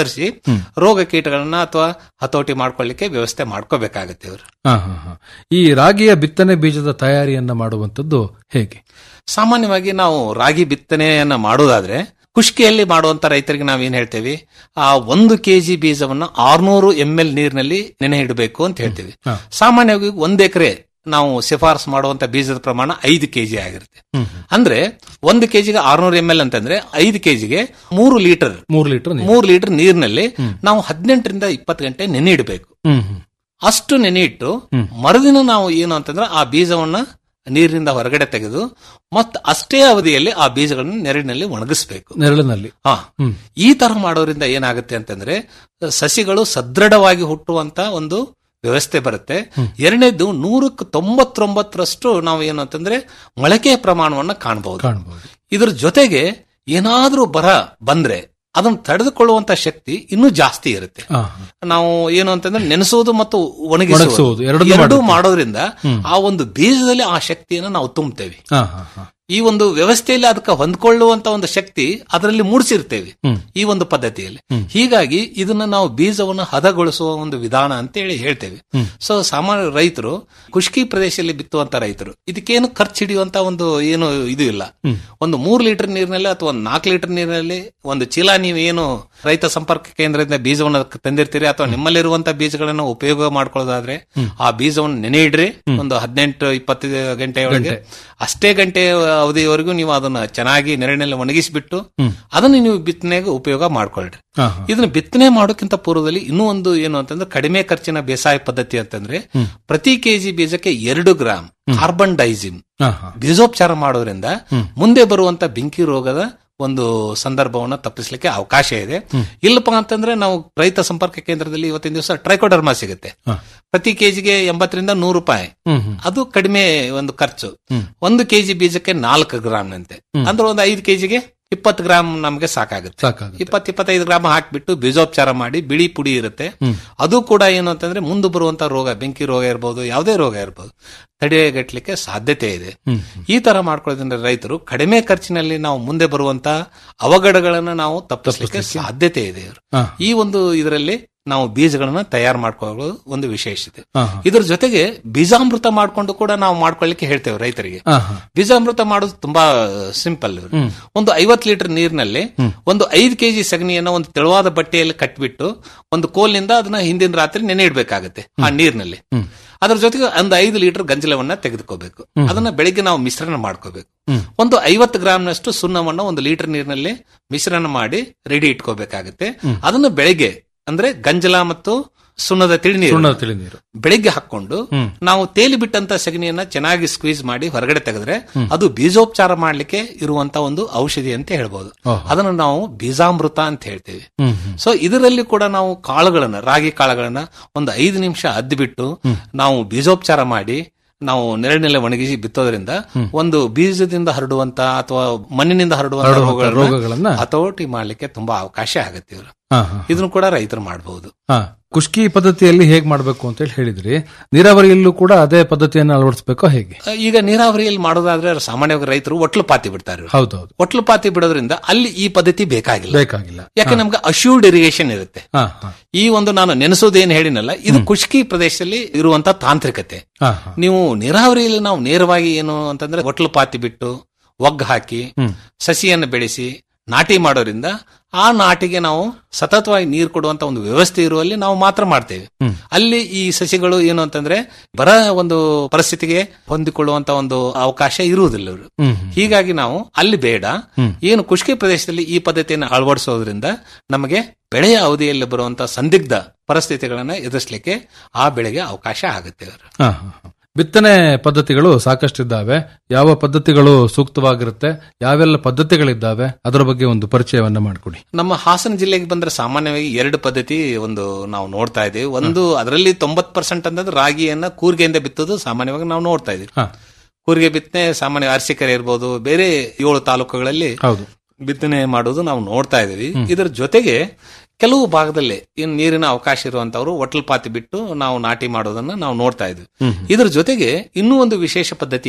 ಅನುಸರಿಸಿ ರೋಗ ಕೀಟಗಳನ್ನ ಅಥವಾ ಹತೋಟಿ ಮಾಡ್ಕೊಳ್ಳಿಕ್ಕೆ ವ್ಯವಸ್ಥೆ ಮಾಡ್ಕೋಬೇಕಾಗತ್ತೆ ಇವರು ಹಾ ಹಾ ಹಾ ಈ ರಾಗಿಯ ಬಿತ್ತನೆ ಬೀಜದ ತಯಾರಿಯನ್ನ ಮಾಡುವಂತದ್ದು ಹೇಗೆ ಸಾಮಾನ್ಯವಾಗಿ ನಾವು ರಾಗಿ ಬಿತ್ತನೆಯನ್ನ ಮಾಡೋದಾದ್ರೆ ಕುಷ್ಕಿಯಲ್ಲಿ ಮಾಡುವಂತ ರೈತರಿಗೆ ನಾವ್ ಏನ್ ಹೇಳ್ತೇವೆ ಆ ಒಂದು ಕೆಜಿ ಬೀಜವನ್ನ ಆರ್ನೂರು ಎಂ ಎಲ್ ನೀರಿನಲ್ಲಿ ನೆನೆ ಇಡಬೇಕು ಅಂತ ಹೇಳ್ತೇವೆ ಸಾಮಾನ್ಯವಾಗಿ ಒಂದ್ ಎಕರೆ ನಾವು ಶಿಫಾರಸು ಮಾಡುವಂತ ಬೀಜದ ಪ್ರಮಾಣ ಐದು ಕೆಜಿ ಆಗಿರುತ್ತೆ ಅಂದ್ರೆ ಒಂದು ಕೆಜಿಗೆ ಆರ್ನೂರು ಎಂ ಎಲ್ ಅಂತಂದ್ರೆ ಐದು ಕೆಜಿಗೆ ಮೂರು ಲೀಟರ್ ಮೂರು ಲೀಟರ್ ಮೂರು ಲೀಟರ್ ನೀರಿನಲ್ಲಿ ನಾವು ಹದಿನೆಂಟರಿಂದ ಇಪ್ಪತ್ತು ಗಂಟೆ ನೆನೆ ಇಡಬೇಕು ಹ್ಮ್ ಹ್ಮ್ ಅಷ್ಟು ನೆನೆ ಇಟ್ಟು ಮರುದಿನ ನಾವು ಏನು ಅಂತಂದ್ರೆ ಆ ಬೀಜವನ್ನ ನೀರಿನಿಂದ ಹೊರಗಡೆ ತೆಗೆದು ಮತ್ತೆ ಅಷ್ಟೇ ಅವಧಿಯಲ್ಲಿ ಆ ಬೀಜಗಳನ್ನು ನೆರಳಿನಲ್ಲಿ ಒಣಗಿಸ್ಬೇಕು ನೆರಳಿನಲ್ಲಿ ಹಾ ಹ್ಮ್. ಈ ತರ ಮಾಡೋದ್ರಿಂದ ಏನಾಗುತ್ತೆ ಅಂತಂದ್ರೆ ಸಸಿಗಳು ಸದೃಢವಾಗಿ ಹುಟ್ಟುವಂತ ಒಂದು ವ್ಯವಸ್ಥೆ ಬರುತ್ತೆ ಎರಡನೇದು ನೂರಕ್ಕೆ ತೊಂಬತ್ತೊಂಬತ್ತರಷ್ಟು ನಾವು ಏನು ಅಂತಂದ್ರೆ ಮೊಳಕೆಯ ಪ್ರಮಾಣವನ್ನ ಕಾಣಬಹುದು ಕಾಣಬಹುದು ಇದ್ರ ಜೊತೆಗೆ ಏನಾದ್ರೂ ಬರ ಬಂದ್ರೆ ಅದನ್ನು ತಡೆದುಕೊಳ್ಳುವಂತ ಶಕ್ತಿ ಇನ್ನೂ ಜಾಸ್ತಿ ಇರುತ್ತೆ ಹಾ, ನಾವು ಏನು ಅಂತಂದ್ರೆ ನೆನೆಸುವುದು ಮತ್ತು ಒಣಗಿಸುವುದು, ಒಣಗಿಸುವುದು ಎರಡನ್ನೂ ಎರಡೂ ಮಾಡುತ್ತೆ. ಮಾಡೋದ್ರಿಂದ ಹ್ಮ್. ಆ ಒಂದು ಬೀಜದಲ್ಲಿ ಆ ಶಕ್ತಿಯನ್ನು ನಾವು ತುಂಬುತ್ತೇವೆ ಹಾ, ಹಾ, ಹಾ. ಈ ಒಂದು ವ್ಯವಸ್ಥೆಯಲ್ಲಿ ಅದಕ್ಕೆ ಹೊಂದ್ಕೊಳ್ಳುವಂತ ಒಂದು ಶಕ್ತಿ ಅದರಲ್ಲಿ ಮೂಡಿಸಿರ್ತೇವೆ ಹ್ಮ್. ಈ ಒಂದು ಪದ್ಧತಿಯಲ್ಲಿ ಹೀಗಾಗಿ ಇದನ್ನ ನಾವು ಬೀಜವನ್ನು ಹದಗೊಳಿಸುವ ಒಂದು ವಿಧಾನ ಅಂತೇಳಿ ಹೇಳ್ತೇವೆ ಹ್ಮ್. ಸೊ ಸಾಮಾನ್ಯ ರೈತರು ಖುಷ್ಕಿ ಪ್ರದೇಶದಲ್ಲಿ ಬಿತ್ತುವಂತ ರೈತರು ಇದಕ್ಕೇನು ಖರ್ಚು ಹಿಡಿಯುವಂತ ಒಂದು ಏನು ಇದು ಇಲ್ಲ ಹ್ಮ್. ಒಂದು ಮೂರು ಲೀಟರ್ ನೀರಿನಲ್ಲಿ ಅಥವಾ ಒಂದು ನಾಲ್ಕು ಲೀಟರ್ ನೀರಿನಲ್ಲಿ ಒಂದು ಚೀಲ ನೀವು ಏನು ರೈತ ಸಂಪರ್ಕ ಕೇಂದ್ರದಿಂದ ಬೀಜವನ್ನು ತಂದಿರ್ತೀರಿ ಅಥವಾ ನಿಮ್ಮಲ್ಲಿರುವಂತ ಬೀಜಗಳನ್ನು ಉಪಯೋಗ ಮಾಡ್ಕೊಳ್ಳೋದಾದ್ರೆ ಆ ಬೀಜವನ್ನು ನೆನೆ ಇಡ್ರಿ ಒಂದು ಹದಿನೆಂಟು ಇಪ್ಪತ್ತು ಗಂಟೆಯೊಳಗೆ ಅಷ್ಟೇ ಗಂಟೆ ಅವಧಿಯವರೆಗೂ ನೀವು ಅದನ್ನ ಚೆನ್ನಾಗಿ ನೆರಳಿನಲ್ಲಿ ಒಣಗಿಸಿಬಿಟ್ಟು ಅದನ್ನು ನೀವು ಬಿತ್ತನೆಗೆ ಉಪಯೋಗ ಮಾಡ್ಕೊಳ್ರಿ ಹಾ, ಹಾ. ಇದನ್ನ ಬಿತ್ತನೆ ಮಾಡೋಕ್ಕಿಂತ ಪೂರ್ವದಲ್ಲಿ ಇನ್ನೂ ಒಂದು ಏನು ಅಂತಂದ್ರೆ ಕಡಿಮೆ ಖರ್ಚಿನ ಬೇಸಾಯ ಪದ್ಧತಿ ಅಂತಂದ್ರೆ ಪ್ರತಿ ಕೆಜಿ ಬೀಜಕ್ಕೆ ಎರಡು ಗ್ರಾಮ್ ಕಾರ್ಬನ್ ಡೈಸಿಮ್ ಹಾ, ಹಾ. ಬೀಜೋಪಚಾರ ಮಾಡೋದ್ರಿಂದ ಮುಂದೆ ಬರುವಂತ ಬೆಂಕಿ ರೋಗದ ಒಂದು ಸಂದರ್ಭವನ್ನ ತಪ್ಪಿಸ್ಲಿಕ್ಕೆ ಅವಕಾಶ ಇದೆ ಇಲ್ಲಪ್ಪ ಅಂತಂದ್ರೆ ನಾವು ರೈತ ಸಂಪರ್ಕ ಕೇಂದ್ರದಲ್ಲಿ ಇವತ್ತಿನ ದಿವಸ ಟ್ರೈಕೋಡರ್ಮಾ ಸಿಗುತ್ತೆ ಹಾ. ಪ್ರತಿ ಕೆಜಿಗೆ ಎಂಬತ್ತರಿಂದ ನೂರು ರೂಪಾಯಿ ಹ್ಮ್, ಹ್ಮ್. ಅದು ಕಡಿಮೆ ಒಂದು ಖರ್ಚು ಹ್ಮ್. ಒಂದು ಕೆಜಿ ಬೀಜಕ್ಕೆ ನಾಲ್ಕು ಗ್ರಾಮ್ ನಂತೆ ಅಂದ್ರೆ ಒಂದು ಐದು ಕೆಜಿಗೆ ಇಪ್ಪತ್ತು ಗ್ರಾಮ್ ನಮಗೆ ಸಾಕಾಗುತ್ತೆ ಸಾಕಾಗುತ್ತೆ ಇಪ್ಪತ್ ಇಪ್ಪತ್ತೈದು ಗ್ರಾಮ್ ಹಾಕ್ಬಿಟ್ಟು ಬೀಜೋಪಚಾರ ಮಾಡಿ ಬಿಳಿ ಪುಡಿ ಇರುತ್ತೆ ಅದು ಕೂಡ ಏನು ಅಂತಂದ್ರೆ ಮುಂದೆ ಬರುವಂತ ರೋಗ ಬೆಂಕಿ ರೋಗ ಇರ್ಬೋದು ಯಾವುದೇ ರೋಗ ಇರ್ಬೋದು ತಡೆಗಟ್ಟಲಿಕ್ಕೆ ಸಾಧ್ಯತೆ ಇದೆ ಹ್ಮ್. ಈ ತರ ಮಾಡ್ಕೊಳ್ಳೋದ್ರಿಂದ ರೈತರು ಕಡಿಮೆ ಖರ್ಚಿನಲ್ಲಿ ನಾವು ಮುಂದೆ ಬರುವಂತ ಅವಘಡಗಳನ್ನ ನಾವು ತಪ್ಪಿಸಲಿಕ್ಕೆ ಸಾಧ್ಯತೆ ಇದೆ ಹಾ. ಈ ಒಂದು ಇದರಲ್ಲಿ ನಾವು ಬೀಜಗಳನ್ನ ತಯಾರು ಮಾಡ್ಕೊಳ್ಳೋದು ಒಂದು ವಿಶೇಷತೆ ಹಾ, ಹಾ. ಇದ್ರ ಜೊತೆಗೆ ಬೀಜಾಮೃತ ಮಾಡ್ಕೊಂಡು ಕೂಡ ನಾವು ಮಾಡ್ಕೊಳ್ಳಿಕ್ಕೆ ಹೇಳ್ತೇವೆ ರೈತರಿಗೆ ಹಾ, ಹಾ. ಬೀಜಾಮೃತ ಮಾಡೋದು ತುಂಬಾ ಸಿಂಪಲ್ ಒಂದು ಐವತ್ ಲೀಟರ್ ನೀರಿನಲ್ಲಿ ಒಂದು ಐದು ಕೆಜಿ ಸಗಣಿಯನ್ನ ಒಂದು ತೆಳುವಾದ ಬಟ್ಟೆಯಲ್ಲಿ ಕಟ್ಬಿಟ್ಟು ಒಂದು ಕೋಲ್ನಿಂದ ಅದನ್ನ ಹಿಂದಿನ ರಾತ್ರಿ ನೆನೆ ಇಡಬೇಕಾಗುತ್ತೆ ಆ ನೀರಿನಲ್ಲಿ ಅದ್ರ ಜೊತೆಗೆ ಒಂದು ಐದು ಲೀಟರ್ ಗಂಜಲವನ್ನ ತೆಗೆದುಕೋಬೇಕು ಅದನ್ನ ಬೆಳಿಗ್ಗೆ ನಾವು ಮಿಶ್ರಣ ಮಾಡ್ಕೋಬೇಕು ಒಂದು ಐವತ್ತು ಗ್ರಾಮ್ನಷ್ಟು ಸುಣ್ಣವನ್ನ ಒಂದು ಲೀಟರ್ ನೀರಿನಲ್ಲಿ ಮಿಶ್ರಣ ಮಾಡಿ ರೆಡಿ ಇಟ್ಕೋಬೇಕಾಗುತ್ತೆ ಅದನ್ನ ಬೆಳಿಗ್ಗೆ ಅಂದ್ರೆ ಗಂಜಲ ಮತ್ತು ಸುಣ್ಣದ ತಿಳಿನೀರು ಸುಣ್ಣದ ತಿಳಿನೀರು ಬೆಳಿಗ್ಗೆ ಹಾಕೊಂಡು ಹ್ಮ್. ನಾವು ತೇಲಿ ಬಿಟ್ಟಂತ ಸಗಣಿಯನ್ನ ಚೆನ್ನಾಗಿ ಸ್ಕ್ವೀಸ್ ಮಾಡಿ ಹೊರಗಡೆ ತೆಗೆದ್ರೆ ಅದು ಬೀಜೋಪಚಾರ ಮಾಡ್ಲಿಕ್ಕೆ ಇರುವಂತ ಒಂದು ಔಷಧಿ ಅಂತ ಹೇಳ್ಬೋದು ಓಹೋ. ಅದನ್ನು ನಾವು ಬೀಜಾಮೃತ ಅಂತ ಹೇಳ್ತೇವೆ ಹ್ಮ್, ಹ್ಮ್. ಸೊ ಇದರಲ್ಲಿ ಕೂಡ ನಾವು ಕಾಳುಗಳನ್ನ ರಾಗಿ ಕಾಳುಗಳನ್ನ ಒಂದು ಐದು ನಿಮಿಷ ಅದ್ಬಿಟ್ಟು ನಾವು ಬೀಜೋಪಚಾರ ಮಾಡಿ ನಾವು ನೆರಳಿನೆಲ್ಲ ಒಣಗಿಸಿ ಬಿತ್ತೋದ್ರಿಂದ ಒಂದು ಬೀಜದಿಂದ ಹರಡುವಂತ ಅಥವಾ ಮಣ್ಣಿನಿಂದ ಹರಡುವಂತ ಹರಡುವಂತ ರೋಗಗಳನ್ನ ರೋಗಗಳನ್ನ ಹತೋಟಿ ಮಾಡ್ಲಿಕ್ಕೆ ತುಂಬಾ ಅವಕಾಶ ಆಗುತ್ತೆ ಇವರು ಹಾ, ಹಾ. ಇದನ್ನು ಕೂಡ ರೈತರು ಮಾಡಬಹುದು ಹಾ ಕುಷ್ಕಿ ಪದ್ಧತಿಯಲ್ಲಿ ಹೇಗ್ ಮಾಡಬೇಕು ಅಂತ ಹೇಳಿ ಹೇಳಿದ್ರಿ ನೀರಾವರಿಯಲ್ಲೂ ಕೂಡ ಅದೇ ಪದ್ಧತಿಯನ್ನು ಅಳವಡಿಸಬೇಕೋ ಹೇಗೆ ಈಗ ನೀರಾವರಿಯಲ್ಲಿ ಮಾಡೋದಾದ್ರೆ ಸಾಮಾನ್ಯವಾಗಿ ರೈತರು ಒಟ್ಲು ಪಾತಿ ಬಿಡ್ತಾರೆ ಇವ್ರು. ಹೌದೌದು ಒಟ್ಲು ಪಾತಿ ಬಿಡೋದ್ರಿಂದ ಅಲ್ಲಿ ಈ ಪದ್ಧತಿ ಬೇಕಾಗಿಲ್ಲ ಬೇಕಾಗಿಲ್ಲ ಯಾಕೆ ನಮ್ಗೆ ಅಶ್ಯೂರ್ಡ್ ಇರಿಗೇಷನ್ ಇರುತ್ತೆ ಹಾ, ಹಾ. ಈ ಒಂದು ನಾನು ನೆನೆಸೋದೇನು ಹೇಳಿನಲ್ಲ ಇದು ಖುಷ್ಕಿ ಪ್ರದೇಶದಲ್ಲಿ ಇರುವಂತ ತಾಂತ್ರಿಕತೆ ಹಾ, ಹಾ. ನೀವು ನೀರಾವರಿಯಲ್ಲಿ ನಾವು ನೇರವಾಗಿ ಏನು ಅಂತಂದ್ರೆ ಒಟ್ಲು ಪಾತಿ ಬಿಟ್ಟು ಒಗ್ಗ ಹಾಕಿ ಹ್ಮ್. ಸಸಿಯನ್ನು ಬೆಳೆಸಿ ನಾಟಿ ಮಾಡೋದ್ರಿಂದ ಆ ನಾಟಿಗೆ ನಾವು ಸತತವಾಗಿ ನೀರು ಕೊಡುವಂತ ಒಂದು ವ್ಯವಸ್ಥೆ ಇರುವಲ್ಲಿ ನಾವು ಮಾತ್ರ ಮಾಡ್ತೇವೆ ಹ್ಮ್. ಅಲ್ಲಿ ಈ ಸಸಿಗಳು ಏನು ಅಂತಂದ್ರೆ ಬರ ಒಂದು ಪರಿಸ್ಥಿತಿಗೆ ಹೊಂದಿಕೊಳ್ಳುವಂತ ಒಂದು ಅವಕಾಶ ಇರುವುದಿಲ್ಲ ಇವರು ಹ್ಮ್, ಹ್ಮ್. ಹೀಗಾಗಿ ನಾವು ಅಲ್ಲಿ ಬೇಡ ಏನು ಖುಷ್ಕಿ ಪ್ರದೇಶದಲ್ಲಿ ಈ ಪದ್ಧತಿಯನ್ನು ಅಳವಡಿಸೋದ್ರಿಂದ ನಮಗೆ ಬೆಳೆಯ ಅವಧಿಯಲ್ಲಿ ಬರುವಂತ ಸಂದಿಗ್ಧ ಪರಿಸ್ಥಿತಿಗಳನ್ನ ಎದುರಿಸಲಿಕ್ಕೆ ಆ ಬೆಳೆಗೆ ಅವಕಾಶ ಆಗುತ್ತೆ ಇವರು ಹಾ, ಹಾ, ಹಾ. ಬಿತ್ತನೆ ಪದ್ಧತಿಗಳು ಸಾಕಷ್ಟಿದ್ದಾವೆ ಯಾವ ಪದ್ಧತಿಗಳು ಸೂಕ್ತವಾಗಿರುತ್ತೆ ಯಾವೆಲ್ಲ ಪದ್ಧತಿಗಳಿದ್ದಾವೆ ಅದರ ಬಗ್ಗೆ ಒಂದು ಪರಿಚಯವನ್ನ ಮಾಡಿಕೊಡಿ ನಮ್ಮ ಹಾಸನ ಜಿಲ್ಲೆಗೆ ಬಂದ್ರೆ ಸಾಮಾನ್ಯವಾಗಿ ಎರಡು ಪದ್ಧತಿ ಒಂದು ನಾವು ನೋಡ್ತಾ ಇದ್ದೀವಿ ಒಂದು ಅದರಲ್ಲಿ ತೊಂಬತ್ ಪರ್ಸೆಂಟ್ ಅಂತಂದ್ರೆ ರಾಗಿಯನ್ನ ಕೂರ್ಗೆಯಿಂದ ಬಿತ್ತೋದು ಸಾಮಾನ್ಯವಾಗಿ ನಾವು ನೋಡ್ತಾ ಇದೀವಿ ಹಾ. ಕೂರ್ಗೆ ಬಿತ್ತನೆ ಸಾಮಾನ್ಯ ಅರಸೀಕೆರೆ ಇರ್ಬೋದು ಬೇರೆ ಏಳು ತಾಲೂಕುಗಳಲ್ಲಿ ಹೌದು ಬಿತ್ತನೆ ಮಾಡೋದು ನಾವು ನೋಡ್ತಾ ಇದೀವಿ ಇದರ ಜೊತೆಗೆ ಕೆಲವು ಭಾಗದಲ್ಲಿ ಇನ್ ನೀರಿನ ಅವಕಾಶ ಇರುವಂತವರು ಒಟ್ಲ್ ಪಾತಿ ಬಿಟ್ಟು ನಾವು ನಾಟಿ ಮಾಡೋದನ್ನ ನಾವು ನೋಡ್ತಾ ಇದ್ವಿ ಹ್ಮ್. ಇದರ ಜೊತೆಗೆ ಇನ್ನೂ ಒಂದು ವಿಶೇಷ ಪದ್ಧತಿ ಇದೆ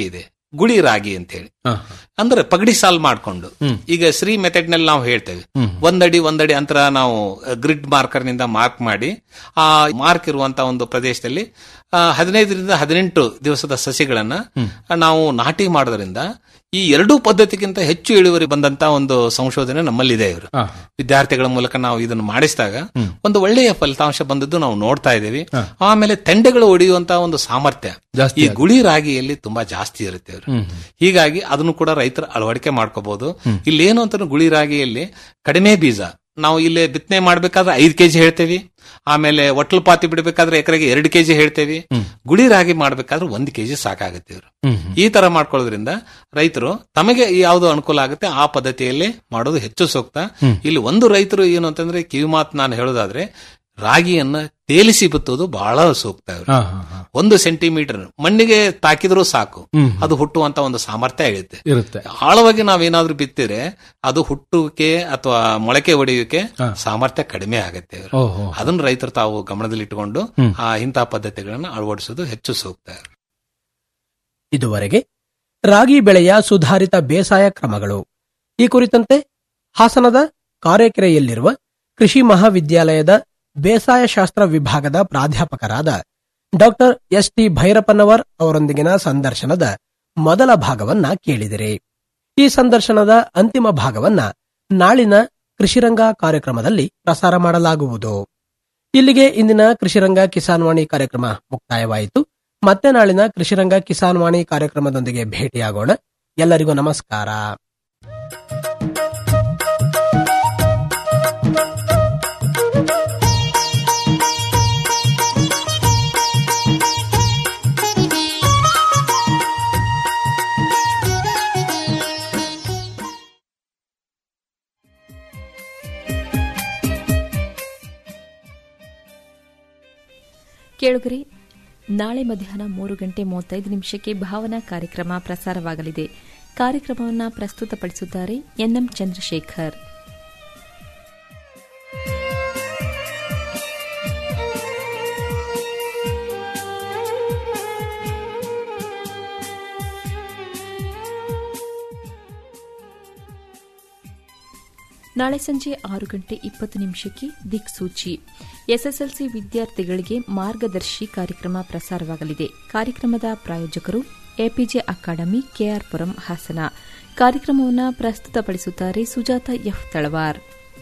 ಗುಳಿ ರಾಗಿ ಅಂತ ಹೇಳಿ ಅಂದ್ರೆ ಪಗಡಿ ಸಾಲ್ ಮಾಡ್ಕೊಂಡು ಈಗ ಶ್ರೀ ಮೆಥಡ್ ನಲ್ಲಿ ನಾವು ಹೇಳ್ತೇವೆ ಒಂದಡಿ ಒಂದಡಿ ಅಂತರ ನಾವು ಗ್ರಿಡ್ ಮಾರ್ಕರ್ ನಿಂದ ಮಾರ್ಕ್ ಮಾಡಿ ಆ ಮಾರ್ಕ್ ಇರುವಂತ ಒಂದು ಪ್ರದೇಶದಲ್ಲಿ ಆ, ಹದಿನೈದರಿಂದ ಹದಿನೆಂಟು ದಿವಸದ ಸಸಿಗಳನ್ನ ನಾವು ನಾಟಿ ಮಾಡೋದ್ರಿಂದ ಈ ಎರಡೂ ಪದ್ಧತಿಗಿಂತ ಹೆಚ್ಚು ಇಳುವರಿ ಬಂದಂತ ಒಂದು ಸಂಶೋಧನೆ ನಮ್ಮಲ್ಲಿದೆ ಇವರು ವಿದ್ಯಾರ್ಥಿಗಳ ಮೂಲಕ ನಾವು ಇದನ್ನು ಮಾಡಿಸಿದಾಗ ಒಂದು ಒಳ್ಳೆಯ ಫಲಿತಾಂಶ ಬಂದದ್ದು ನಾವು ನೋಡ್ತಾ ಇದ್ದೀವಿ ಆಮೇಲೆ ತೆಂಡೆಗಳು ಹೊಡೆಯುವಂತ ಒಂದು ಸಾಮರ್ಥ್ಯ ಜಾಸ್ತಿ ಈ ಗುಳಿ ರಾಗಿಯಲ್ಲಿ ತುಂಬಾ ಜಾಸ್ತಿ ಇರುತ್ತೆ ಇವರು ಹೀಗಾಗಿ ಅದನ್ನು ಕೂಡ ರೈತರು ಅಳವಡಿಕೆ ಮಾಡ್ಕೋಬಹುದು ಇಲ್ಲಿ ಏನು ಅಂತ ಗುಳಿ ರಾಗಿಯಲ್ಲಿ ಕಡಿಮೆ ಬೀಜ ನಾವು ಇಲ್ಲಿ ಬಿತ್ತನೆ ಮಾಡ್ಬೇಕಾದ್ರೆ ಐದು ಕೆಜಿ ಹೇಳ್ತೇವೆ ಆಮೇಲೆ ಒಟ್ಲು ಪಾತಿ ಬಿಡಬೇಕಾದ್ರೆ ಎಕರೆಗೆ ಎರಡು ಕೆಜಿ ಹೇಳ್ತೇವೆ ಗುಳಿ ರಾಗಿ ಮಾಡ್ಬೇಕಾದ್ರೆ ಒಂದು ಕೆಜಿ ಸಾಕಾಗುತ್ತೆ ಇವರು ಈ ತರ ಮಾಡ್ಕೊಳ್ಳೋದ್ರಿಂದ ರೈತರು ತಮಗೆ ಯಾವುದು ಅನುಕೂಲ ಆಗುತ್ತೆ ಆ ಪದ್ಧತಿಯಲ್ಲಿ ಮಾಡೋದು ಹೆಚ್ಚು ಸೂಕ್ತ ಇಲ್ಲಿ ಒಂದು ರೈತರು ಏನು ಅಂತಂದ್ರೆ ಕಿವಿಮಾತು ನಾನು ಹೇಳೋದಾದ್ರೆ ರಾಗಿಯನ್ನ ತೇಲಿಸಿ ಬಿತ್ತೋದು ಬಹಳ ಸೂಕ್ತ ಇವ್ರು. ಒಂದು ಸೆಂಟಿಮೀಟರ್ ಮಣ್ಣಿಗೆ ತಾಕಿದ್ರೂ ಸಾಕು ಅದು ಹುಟ್ಟುವಂತ ಒಂದು ಸಾಮರ್ಥ್ಯ ಇರುತ್ತೆ ಇರುತ್ತೆ ಆಳವಾಗಿ ನಾವೇನಾದ್ರೂ ಬಿತ್ತಿದ್ರೆ ಅದು ಹುಟ್ಟುವಿಕೆ ಅಥವಾ ಮೊಳಕೆ ಹೊಡೆಯುವಿಕೆ ಸಾಮರ್ಥ್ಯ ಕಡಿಮೆ ಆಗುತ್ತೆ ಇವ್ರು. ಓಹೋ. ಅದನ್ನ ರೈತರು ತಾವು ಗಮನದಲ್ಲಿಟ್ಟುಕೊಂಡು ಆ ಇಂತಹ ಪದ್ಧತಿಗಳನ್ನ ಅಳವಡಿಸೋದು ಹೆಚ್ಚು ಸೂಕ್ತ ಇದುವರೆಗೆ ರಾಗಿ ಬೆಳೆಯ ಸುಧಾರಿತ ಬೇಸಾಯ ಕ್ರಮಗಳು ಈ ಕುರಿತಂತೆ ಹಾಸನದ ಕಾರೆಕೆರೆಯಲ್ಲಿರುವ ಕೃಷಿ ಮಹಾವಿದ್ಯಾಲಯದ ಬೇಸಾಯ ಶಾಸ್ತ್ರ ವಿಭಾಗದ ಪ್ರಾಧ್ಯಾಪಕರಾದ ಡಾಕ್ಟರ್ ಎಸ್ ಟಿ ಭೈರಪ್ಪನವರ್ ಅವರೊಂದಿಗಿನ ಸಂದರ್ಶನದ ಮೊದಲ ಭಾಗವನ್ನ ಕೇಳಿದಿರಿ ಈ ಸಂದರ್ಶನದ ಅಂತಿಮ ಭಾಗವನ್ನ ನಾಳಿನ ಕೃಷಿರಂಗ ಕಾರ್ಯಕ್ರಮದಲ್ಲಿ ಪ್ರಸಾರ ಮಾಡಲಾಗುವುದು ಇಲ್ಲಿಗೆ ಇಂದಿನ ಕೃಷಿರಂಗ ಕಿಸಾನ್ ವಾಣಿ ಕಾರ್ಯಕ್ರಮ ಮುಕ್ತಾಯವಾಯಿತು ಮತ್ತೆ ನಾಳಿನ ಕೃಷಿರಂಗ ಕಿಸಾನ್ ವಾಣಿ ಕಾರ್ಯಕ್ರಮದೊಂದಿಗೆ ಭೇಟಿಯಾಗೋಣ ಎಲ್ಲರಿಗೂ ನಮಸ್ಕಾರ ಕೇಳುಗರೆ ನಾಳೆ ಮಧ್ಯಾಹ್ನ ಮೂರು ಗಂಟೆ ಮೂವತ್ತೈದು ನಿಮಿಷಕ್ಕೆ ಭಾವನಾ ಕಾರ್ಯಕ್ರಮ ಪ್ರಸಾರವಾಗಲಿದೆ ಕಾರ್ಯಕ್ರಮವನ್ನು ಪ್ರಸ್ತುತಪಡಿಸುತ್ತಾರೆ ಎನ್ಎಂ ಚಂದ್ರಶೇಖರ್ ನಾಳೆ ಸಂಜೆ ಆರು ಗಂಟೆ ಇಪ್ಪತ್ತು ನಿಮಿಷಕ್ಕೆ ದಿಕ್ಸೂಚಿ ಎಸ್ಎಸ್ಎಲ್ಸಿ ವಿದ್ಯಾರ್ಥಿಗಳಿಗೆ ಮಾರ್ಗದರ್ಶಿ ಕಾರ್ಯಕ್ರಮ ಪ್ರಸಾರವಾಗಲಿದೆ ಕಾರ್ಯಕ್ರಮದ ಪ್ರಾಯೋಜಕರು ಎಪಿಜೆ ಅಕಾಡೆಮಿ ಕೆಆರ್ಪುರಂ ಹಾಸನ ಕಾರ್ಯಕ್ರಮವನ್ನು ಪ್ರಸ್ತುತಪಡಿಸುತ್ತಾರೆ ಸುಜಾತ ಎಫ್ ತಳವಾರ್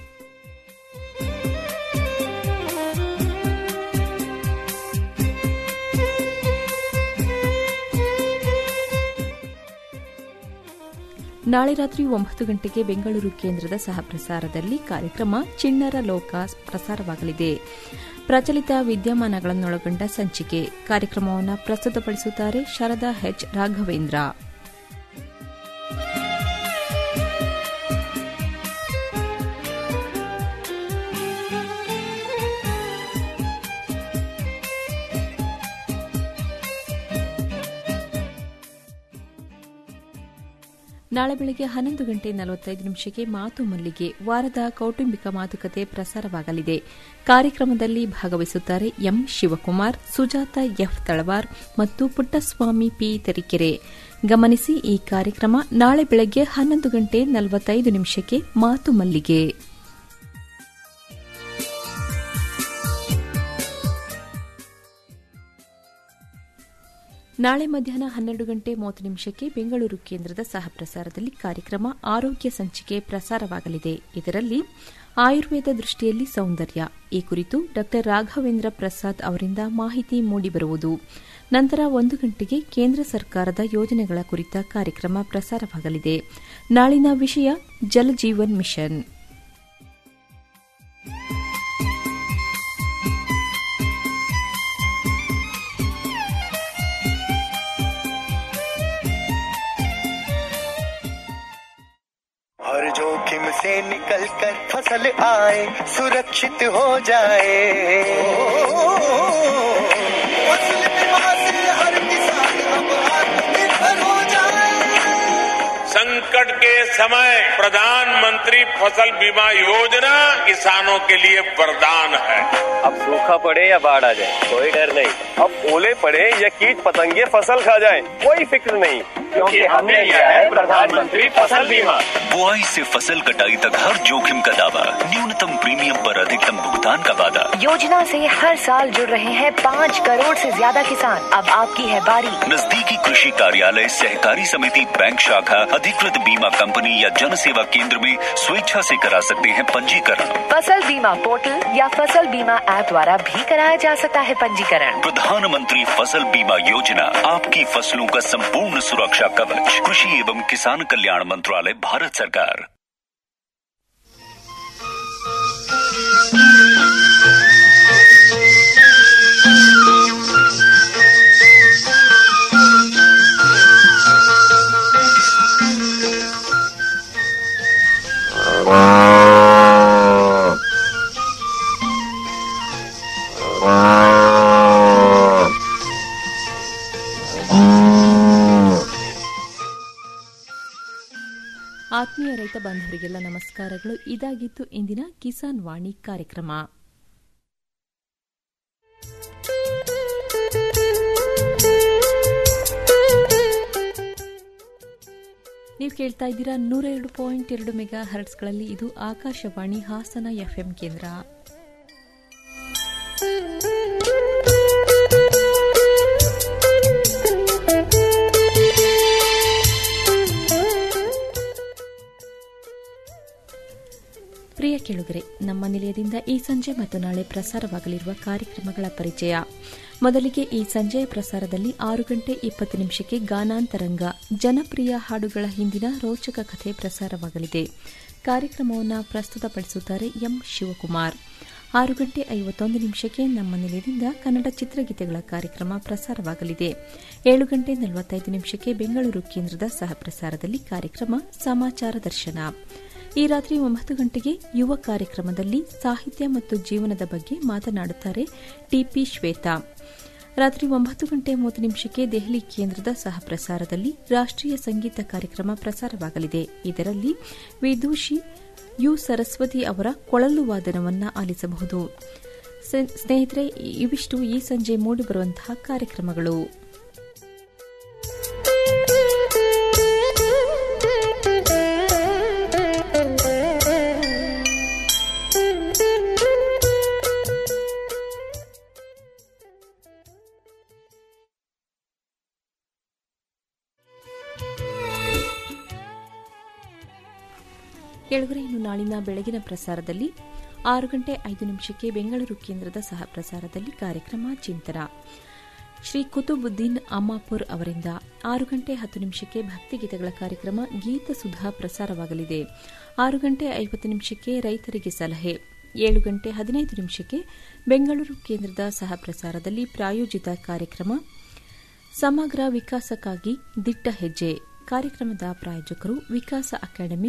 ನಾಳೆ ರಾತ್ರಿ ಒಂಬತ್ತು ಗಂಟೆಗೆ ಬೆಂಗಳೂರು ಕೇಂದ್ರದ ಸಹ ಪ್ರಸಾರದಲ್ಲಿ ಕಾರ್ಯಕ್ರಮ ಚಿಣ್ಣರ ಲೋಕ ಪ್ರಸಾರವಾಗಲಿದೆ ಪ್ರಚಲಿತ ವಿದ್ಯಮಾನಗಳನ್ನೊಳಗೊಂಡ ಸಂಚಿಕೆ ಕಾರ್ಯಕ್ರಮವನ್ನು ಪ್ರಸ್ತುತಪಡಿಸುತ್ತಾರೆ ಶಾರದಾ ಎಚ್ ರಾಘವೇಂದ್ರ ನಾಳೆ ಬೆಳಗ್ಗೆ ಹನ್ನೊಂದು ಗಂಟೆ ನಲವತ್ತೈದು ನಿಮಿಷಕ್ಕೆ ಮಾತು ಮಲ್ಲಿಗೆ ವಾರದ ಕೌಟುಂಬಿಕ ಮಾತುಕತೆ ಪ್ರಸಾರವಾಗಲಿದೆ ಕಾರ್ಯಕ್ರಮದಲ್ಲಿ ಭಾಗವಹಿಸುತ್ತಾರೆ ಎಂ ಶಿವಕುಮಾರ್ ಸುಜಾತ ಎಫ್ ತಳವಾರ್ ಮತ್ತು ಪುಟ್ಟಸ್ವಾಮಿ ಪಿ ತರೀಕೆರೆ ಗಮನಿಸಿ ಈ ಕಾರ್ಯಕ್ರಮ ನಾಳೆ ಬೆಳಗ್ಗೆ ಹನ್ನೊಂದು ಗಂಟೆ ನಲವತ್ತೈದು ನಿಮಿಷಕ್ಕೆ ಮಾತು ಮಲ್ಲಿಗೆ ನಾಳೆ ಮಧ್ಯಾಹ್ನ ಹನ್ನೆರಡು ಗಂಟೆ ಮೂವತ್ತು ನಿಮಿಷಕ್ಕೆ ಬೆಂಗಳೂರು ಕೇಂದ್ರದ ಸಹ ಪ್ರಸಾರದಲ್ಲಿ ಕಾರ್ಯಕ್ರಮ ಆರೋಗ್ಯ ಸಂಚಿಕೆ ಪ್ರಸಾರವಾಗಲಿದೆ ಇದರಲ್ಲಿ ಆಯುರ್ವೇದ ದೃಷ್ಟಿಯಲ್ಲಿ ಸೌಂದರ್ಯ ಈ ಕುರಿತು ಡಾ ರಾಘವೇಂದ್ರ ಪ್ರಸಾದ್ ಅವರಿಂದ ಮಾಹಿತಿ ಮೂಡಿಬರುವುದು ನಂತರ ಒಂದು ಗಂಟೆಗೆ ಕೇಂದ್ರ ಸರ್ಕಾರದ ಯೋಜನೆಗಳ ಕುರಿತ ಕಾರ್ಯಕ್ರಮ ಪ್ರಸಾರವಾಗಲಿದೆ ನಾಳಿನ ವಿಷಯ ಜಲಜೀವನ್ ಮಿಷನ್ हर जोखिम से निकल कर फसल आए सुरक्षित हो जाए फसल बीमा से हर किसान अब आत्मनिर्भर हो जाए संकट के समय प्रधानमंत्री फसल बीमा योजना किसानों के लिए वरदान है अब सूखा पड़े या बाढ़ आ जाए कोई डर नहीं अब ओले पड़े या कीट पतंगे फसल खा जाए कोई फिक्र नहीं क्योंकि हमने लिया है प्रधानमंत्री फसल बीमा बुआई से फसल कटाई तक हर जोखिम का दावा न्यूनतम प्रीमियम पर अधिकतम भुगतान का वादा योजना से हर साल जुड़ रहे हैं पाँच करोड़ से ज्यादा किसान अब आपकी है बारी नजदीकी कृषि कार्यालय सहकारी समिति बैंक शाखा अधिकृत बीमा कंपनी या जन सेवा केंद्र में स्वेच्छा से करा सकते हैं पंजीकरण फसल बीमा पोर्टल या फसल बीमा ऐप द्वारा भी कराया जा सकता है पंजीकरण प्रधानमंत्री फसल बीमा योजना आपकी फसलों का संपूर्ण सुरक्षा कवच कृषि एवं किसान कल्याण मंत्रालय भारत सरकार ಆತ್ಮೀಯ ರೈತ ಬಾಂಧವರಿಗೆಲ್ಲ ನಮಸ್ಕಾರಗಳು ಇದಾಗಿತ್ತು ಇಂದಿನ ಕಿಸಾನ್ ವಾಣಿ ಕಾರ್ಯಕ್ರಮ ನೀವು ಕೇಳ್ತಾ ಇದ್ದೀರಾ ನೂರ ಎರಡು ಪಾಯಿಂಟ್ ಎರಡು ಮೆಗಾ ಹರ್ಟ್ಸ್ಗಳಲ್ಲಿ ಇದು ಆಕಾಶವಾಣಿ ಹಾಸನ ಎಫ್ಎಂ ಕೇಂದ್ರ ಪ್ರಿಯ ಕೇಳುಗರೆ ನಮ್ಮ ನಿಲಯದಿಂದ ಈ ಸಂಜೆ ಮತ್ತು ನಾಳೆ ಪ್ರಸಾರವಾಗಲಿರುವ ಕಾರ್ಯಕ್ರಮಗಳ ಪರಿಚಯ ಮೊದಲಿಗೆ ಈ ಸಂಜೆಯ ಪ್ರಸಾರದಲ್ಲಿ ಆರು ಗಂಟೆ ಇಪ್ಪತ್ತು ನಿಮಿಷಕ್ಕೆ ಗಾನಾಂತರಂಗ ಜನಪ್ರಿಯ ಹಾಡುಗಳ ಹಿಂದಿನ ರೋಚಕ ಕಥೆ ಪ್ರಸಾರವಾಗಲಿದೆ ಕಾರ್ಯಕ್ರಮವನ್ನು ಪ್ರಸ್ತುತಪಡಿಸುತ್ತಾರೆ ಎಂ ಶಿವಕುಮಾರ್ ಆರು ಗಂಟೆ ಐವತ್ತೊಂದು ನಿಮಿಷಕ್ಕೆ ನಮ್ಮ ನಿಲಯದಿಂದ ಕನ್ನಡ ಚಿತ್ರಗೀತೆಗಳ ಕಾರ್ಯಕ್ರಮ ಪ್ರಸಾರವಾಗಲಿದೆ ಏಳು ಗಂಟೆ ನಲವತ್ತೈದು ನಿಮಿಷಕ್ಕೆ ಬೆಂಗಳೂರು ಕೇಂದ್ರದ ಸಹ ಪ್ರಸಾರದಲ್ಲಿ ಕಾರ್ಯಕ್ರಮ ಸಮಾಚಾರ ದರ್ಶನ ಈ ರಾತ್ರಿ ಒಂಬತ್ತು ಗಂಟೆಗೆ ಯುವ ಕಾರ್ಯಕ್ರಮದಲ್ಲಿ ಸಾಹಿತ್ಯ ಮತ್ತು ಜೀವನದ ಬಗ್ಗೆ ಮಾತನಾಡುತ್ತಾರೆ ಟಿಪಿ ಶ್ವೇತಾ ರಾತ್ರಿ ಒಂಬತ್ತು ಗಂಟೆ ಮೂವತ್ತು ನಿಮಿಷಕ್ಕೆ ದೆಹಲಿ ಕೇಂದ್ರದ ಸಹ ಪ್ರಸಾರದಲ್ಲಿ ರಾಷ್ಟೀಯ ಸಂಗೀತ ಕಾರ್ಯಕ್ರಮ ಪ್ರಸಾರವಾಗಲಿದೆ ಇದರಲ್ಲಿ ವಿದೂಷಿ ಯು ಸರಸ್ವತಿ ಅವರ ಕೊಳಲು ವಾದನವನ್ನು ಆಲಿಸಬಹುದು ಸ್ನೇಹಿತರೆ ಇವಿಷ್ಟು ಈ ಸಂಜೆ ಮೂಡಿಬರುವಂತಹ ಕಾರ್ಯಕ್ರಮಗಳು ಕೆಳಗರೆ ಇನ್ನು ನಾಳಿನ ಬೆಳಗಿನ ಪ್ರಸಾರದಲ್ಲಿ ಆರು ಗಂಟೆ ಐದು ನಿಮಿಷಕ್ಕೆ ಬೆಂಗಳೂರು ಕೇಂದ್ರದ ಸಹ ಪ್ರಸಾರದಲ್ಲಿ ಕಾರ್ಯಕ್ರಮ ಚಿಂತನ ಶ್ರೀ ಕುತುಬುದ್ದೀನ್ ಅಮ್ಮಾಪುರ್ ಅವರಿಂದ ಆರು ಗಂಟೆ ಹತ್ತು ನಿಮಿಷಕ್ಕೆ ಭಕ್ತಿಗೀತೆಗಳ ಕಾರ್ಯಕ್ರಮ ಗೀತ ಸುಧಾ ಪ್ರಸಾರವಾಗಲಿದೆ ಆರು ಗಂಟೆ ಐವತ್ತು ನಿಮಿಷಕ್ಕೆ ರೈತರಿಗೆ ಸಲಹೆ ಏಳು ಗಂಟೆ ಹದಿನೈದು ನಿಮಿಷಕ್ಕೆ ಬೆಂಗಳೂರು ಕೇಂದ್ರದ ಸಹ ಪ್ರಸಾರದಲ್ಲಿ ಪ್ರಾಯೋಜಿತ ಕಾರ್ಯಕ್ರಮ ಸಮಗ್ರ ವಿಕಾಸಕ್ಕಾಗಿ ದಿಟ್ಟ ಹೆಜ್ಜೆ ಕಾರ್ಯಕ್ರಮದ ಪ್ರಾಯೋಜಕರು ವಿಕಾಸ ಅಕಾಡೆಮಿ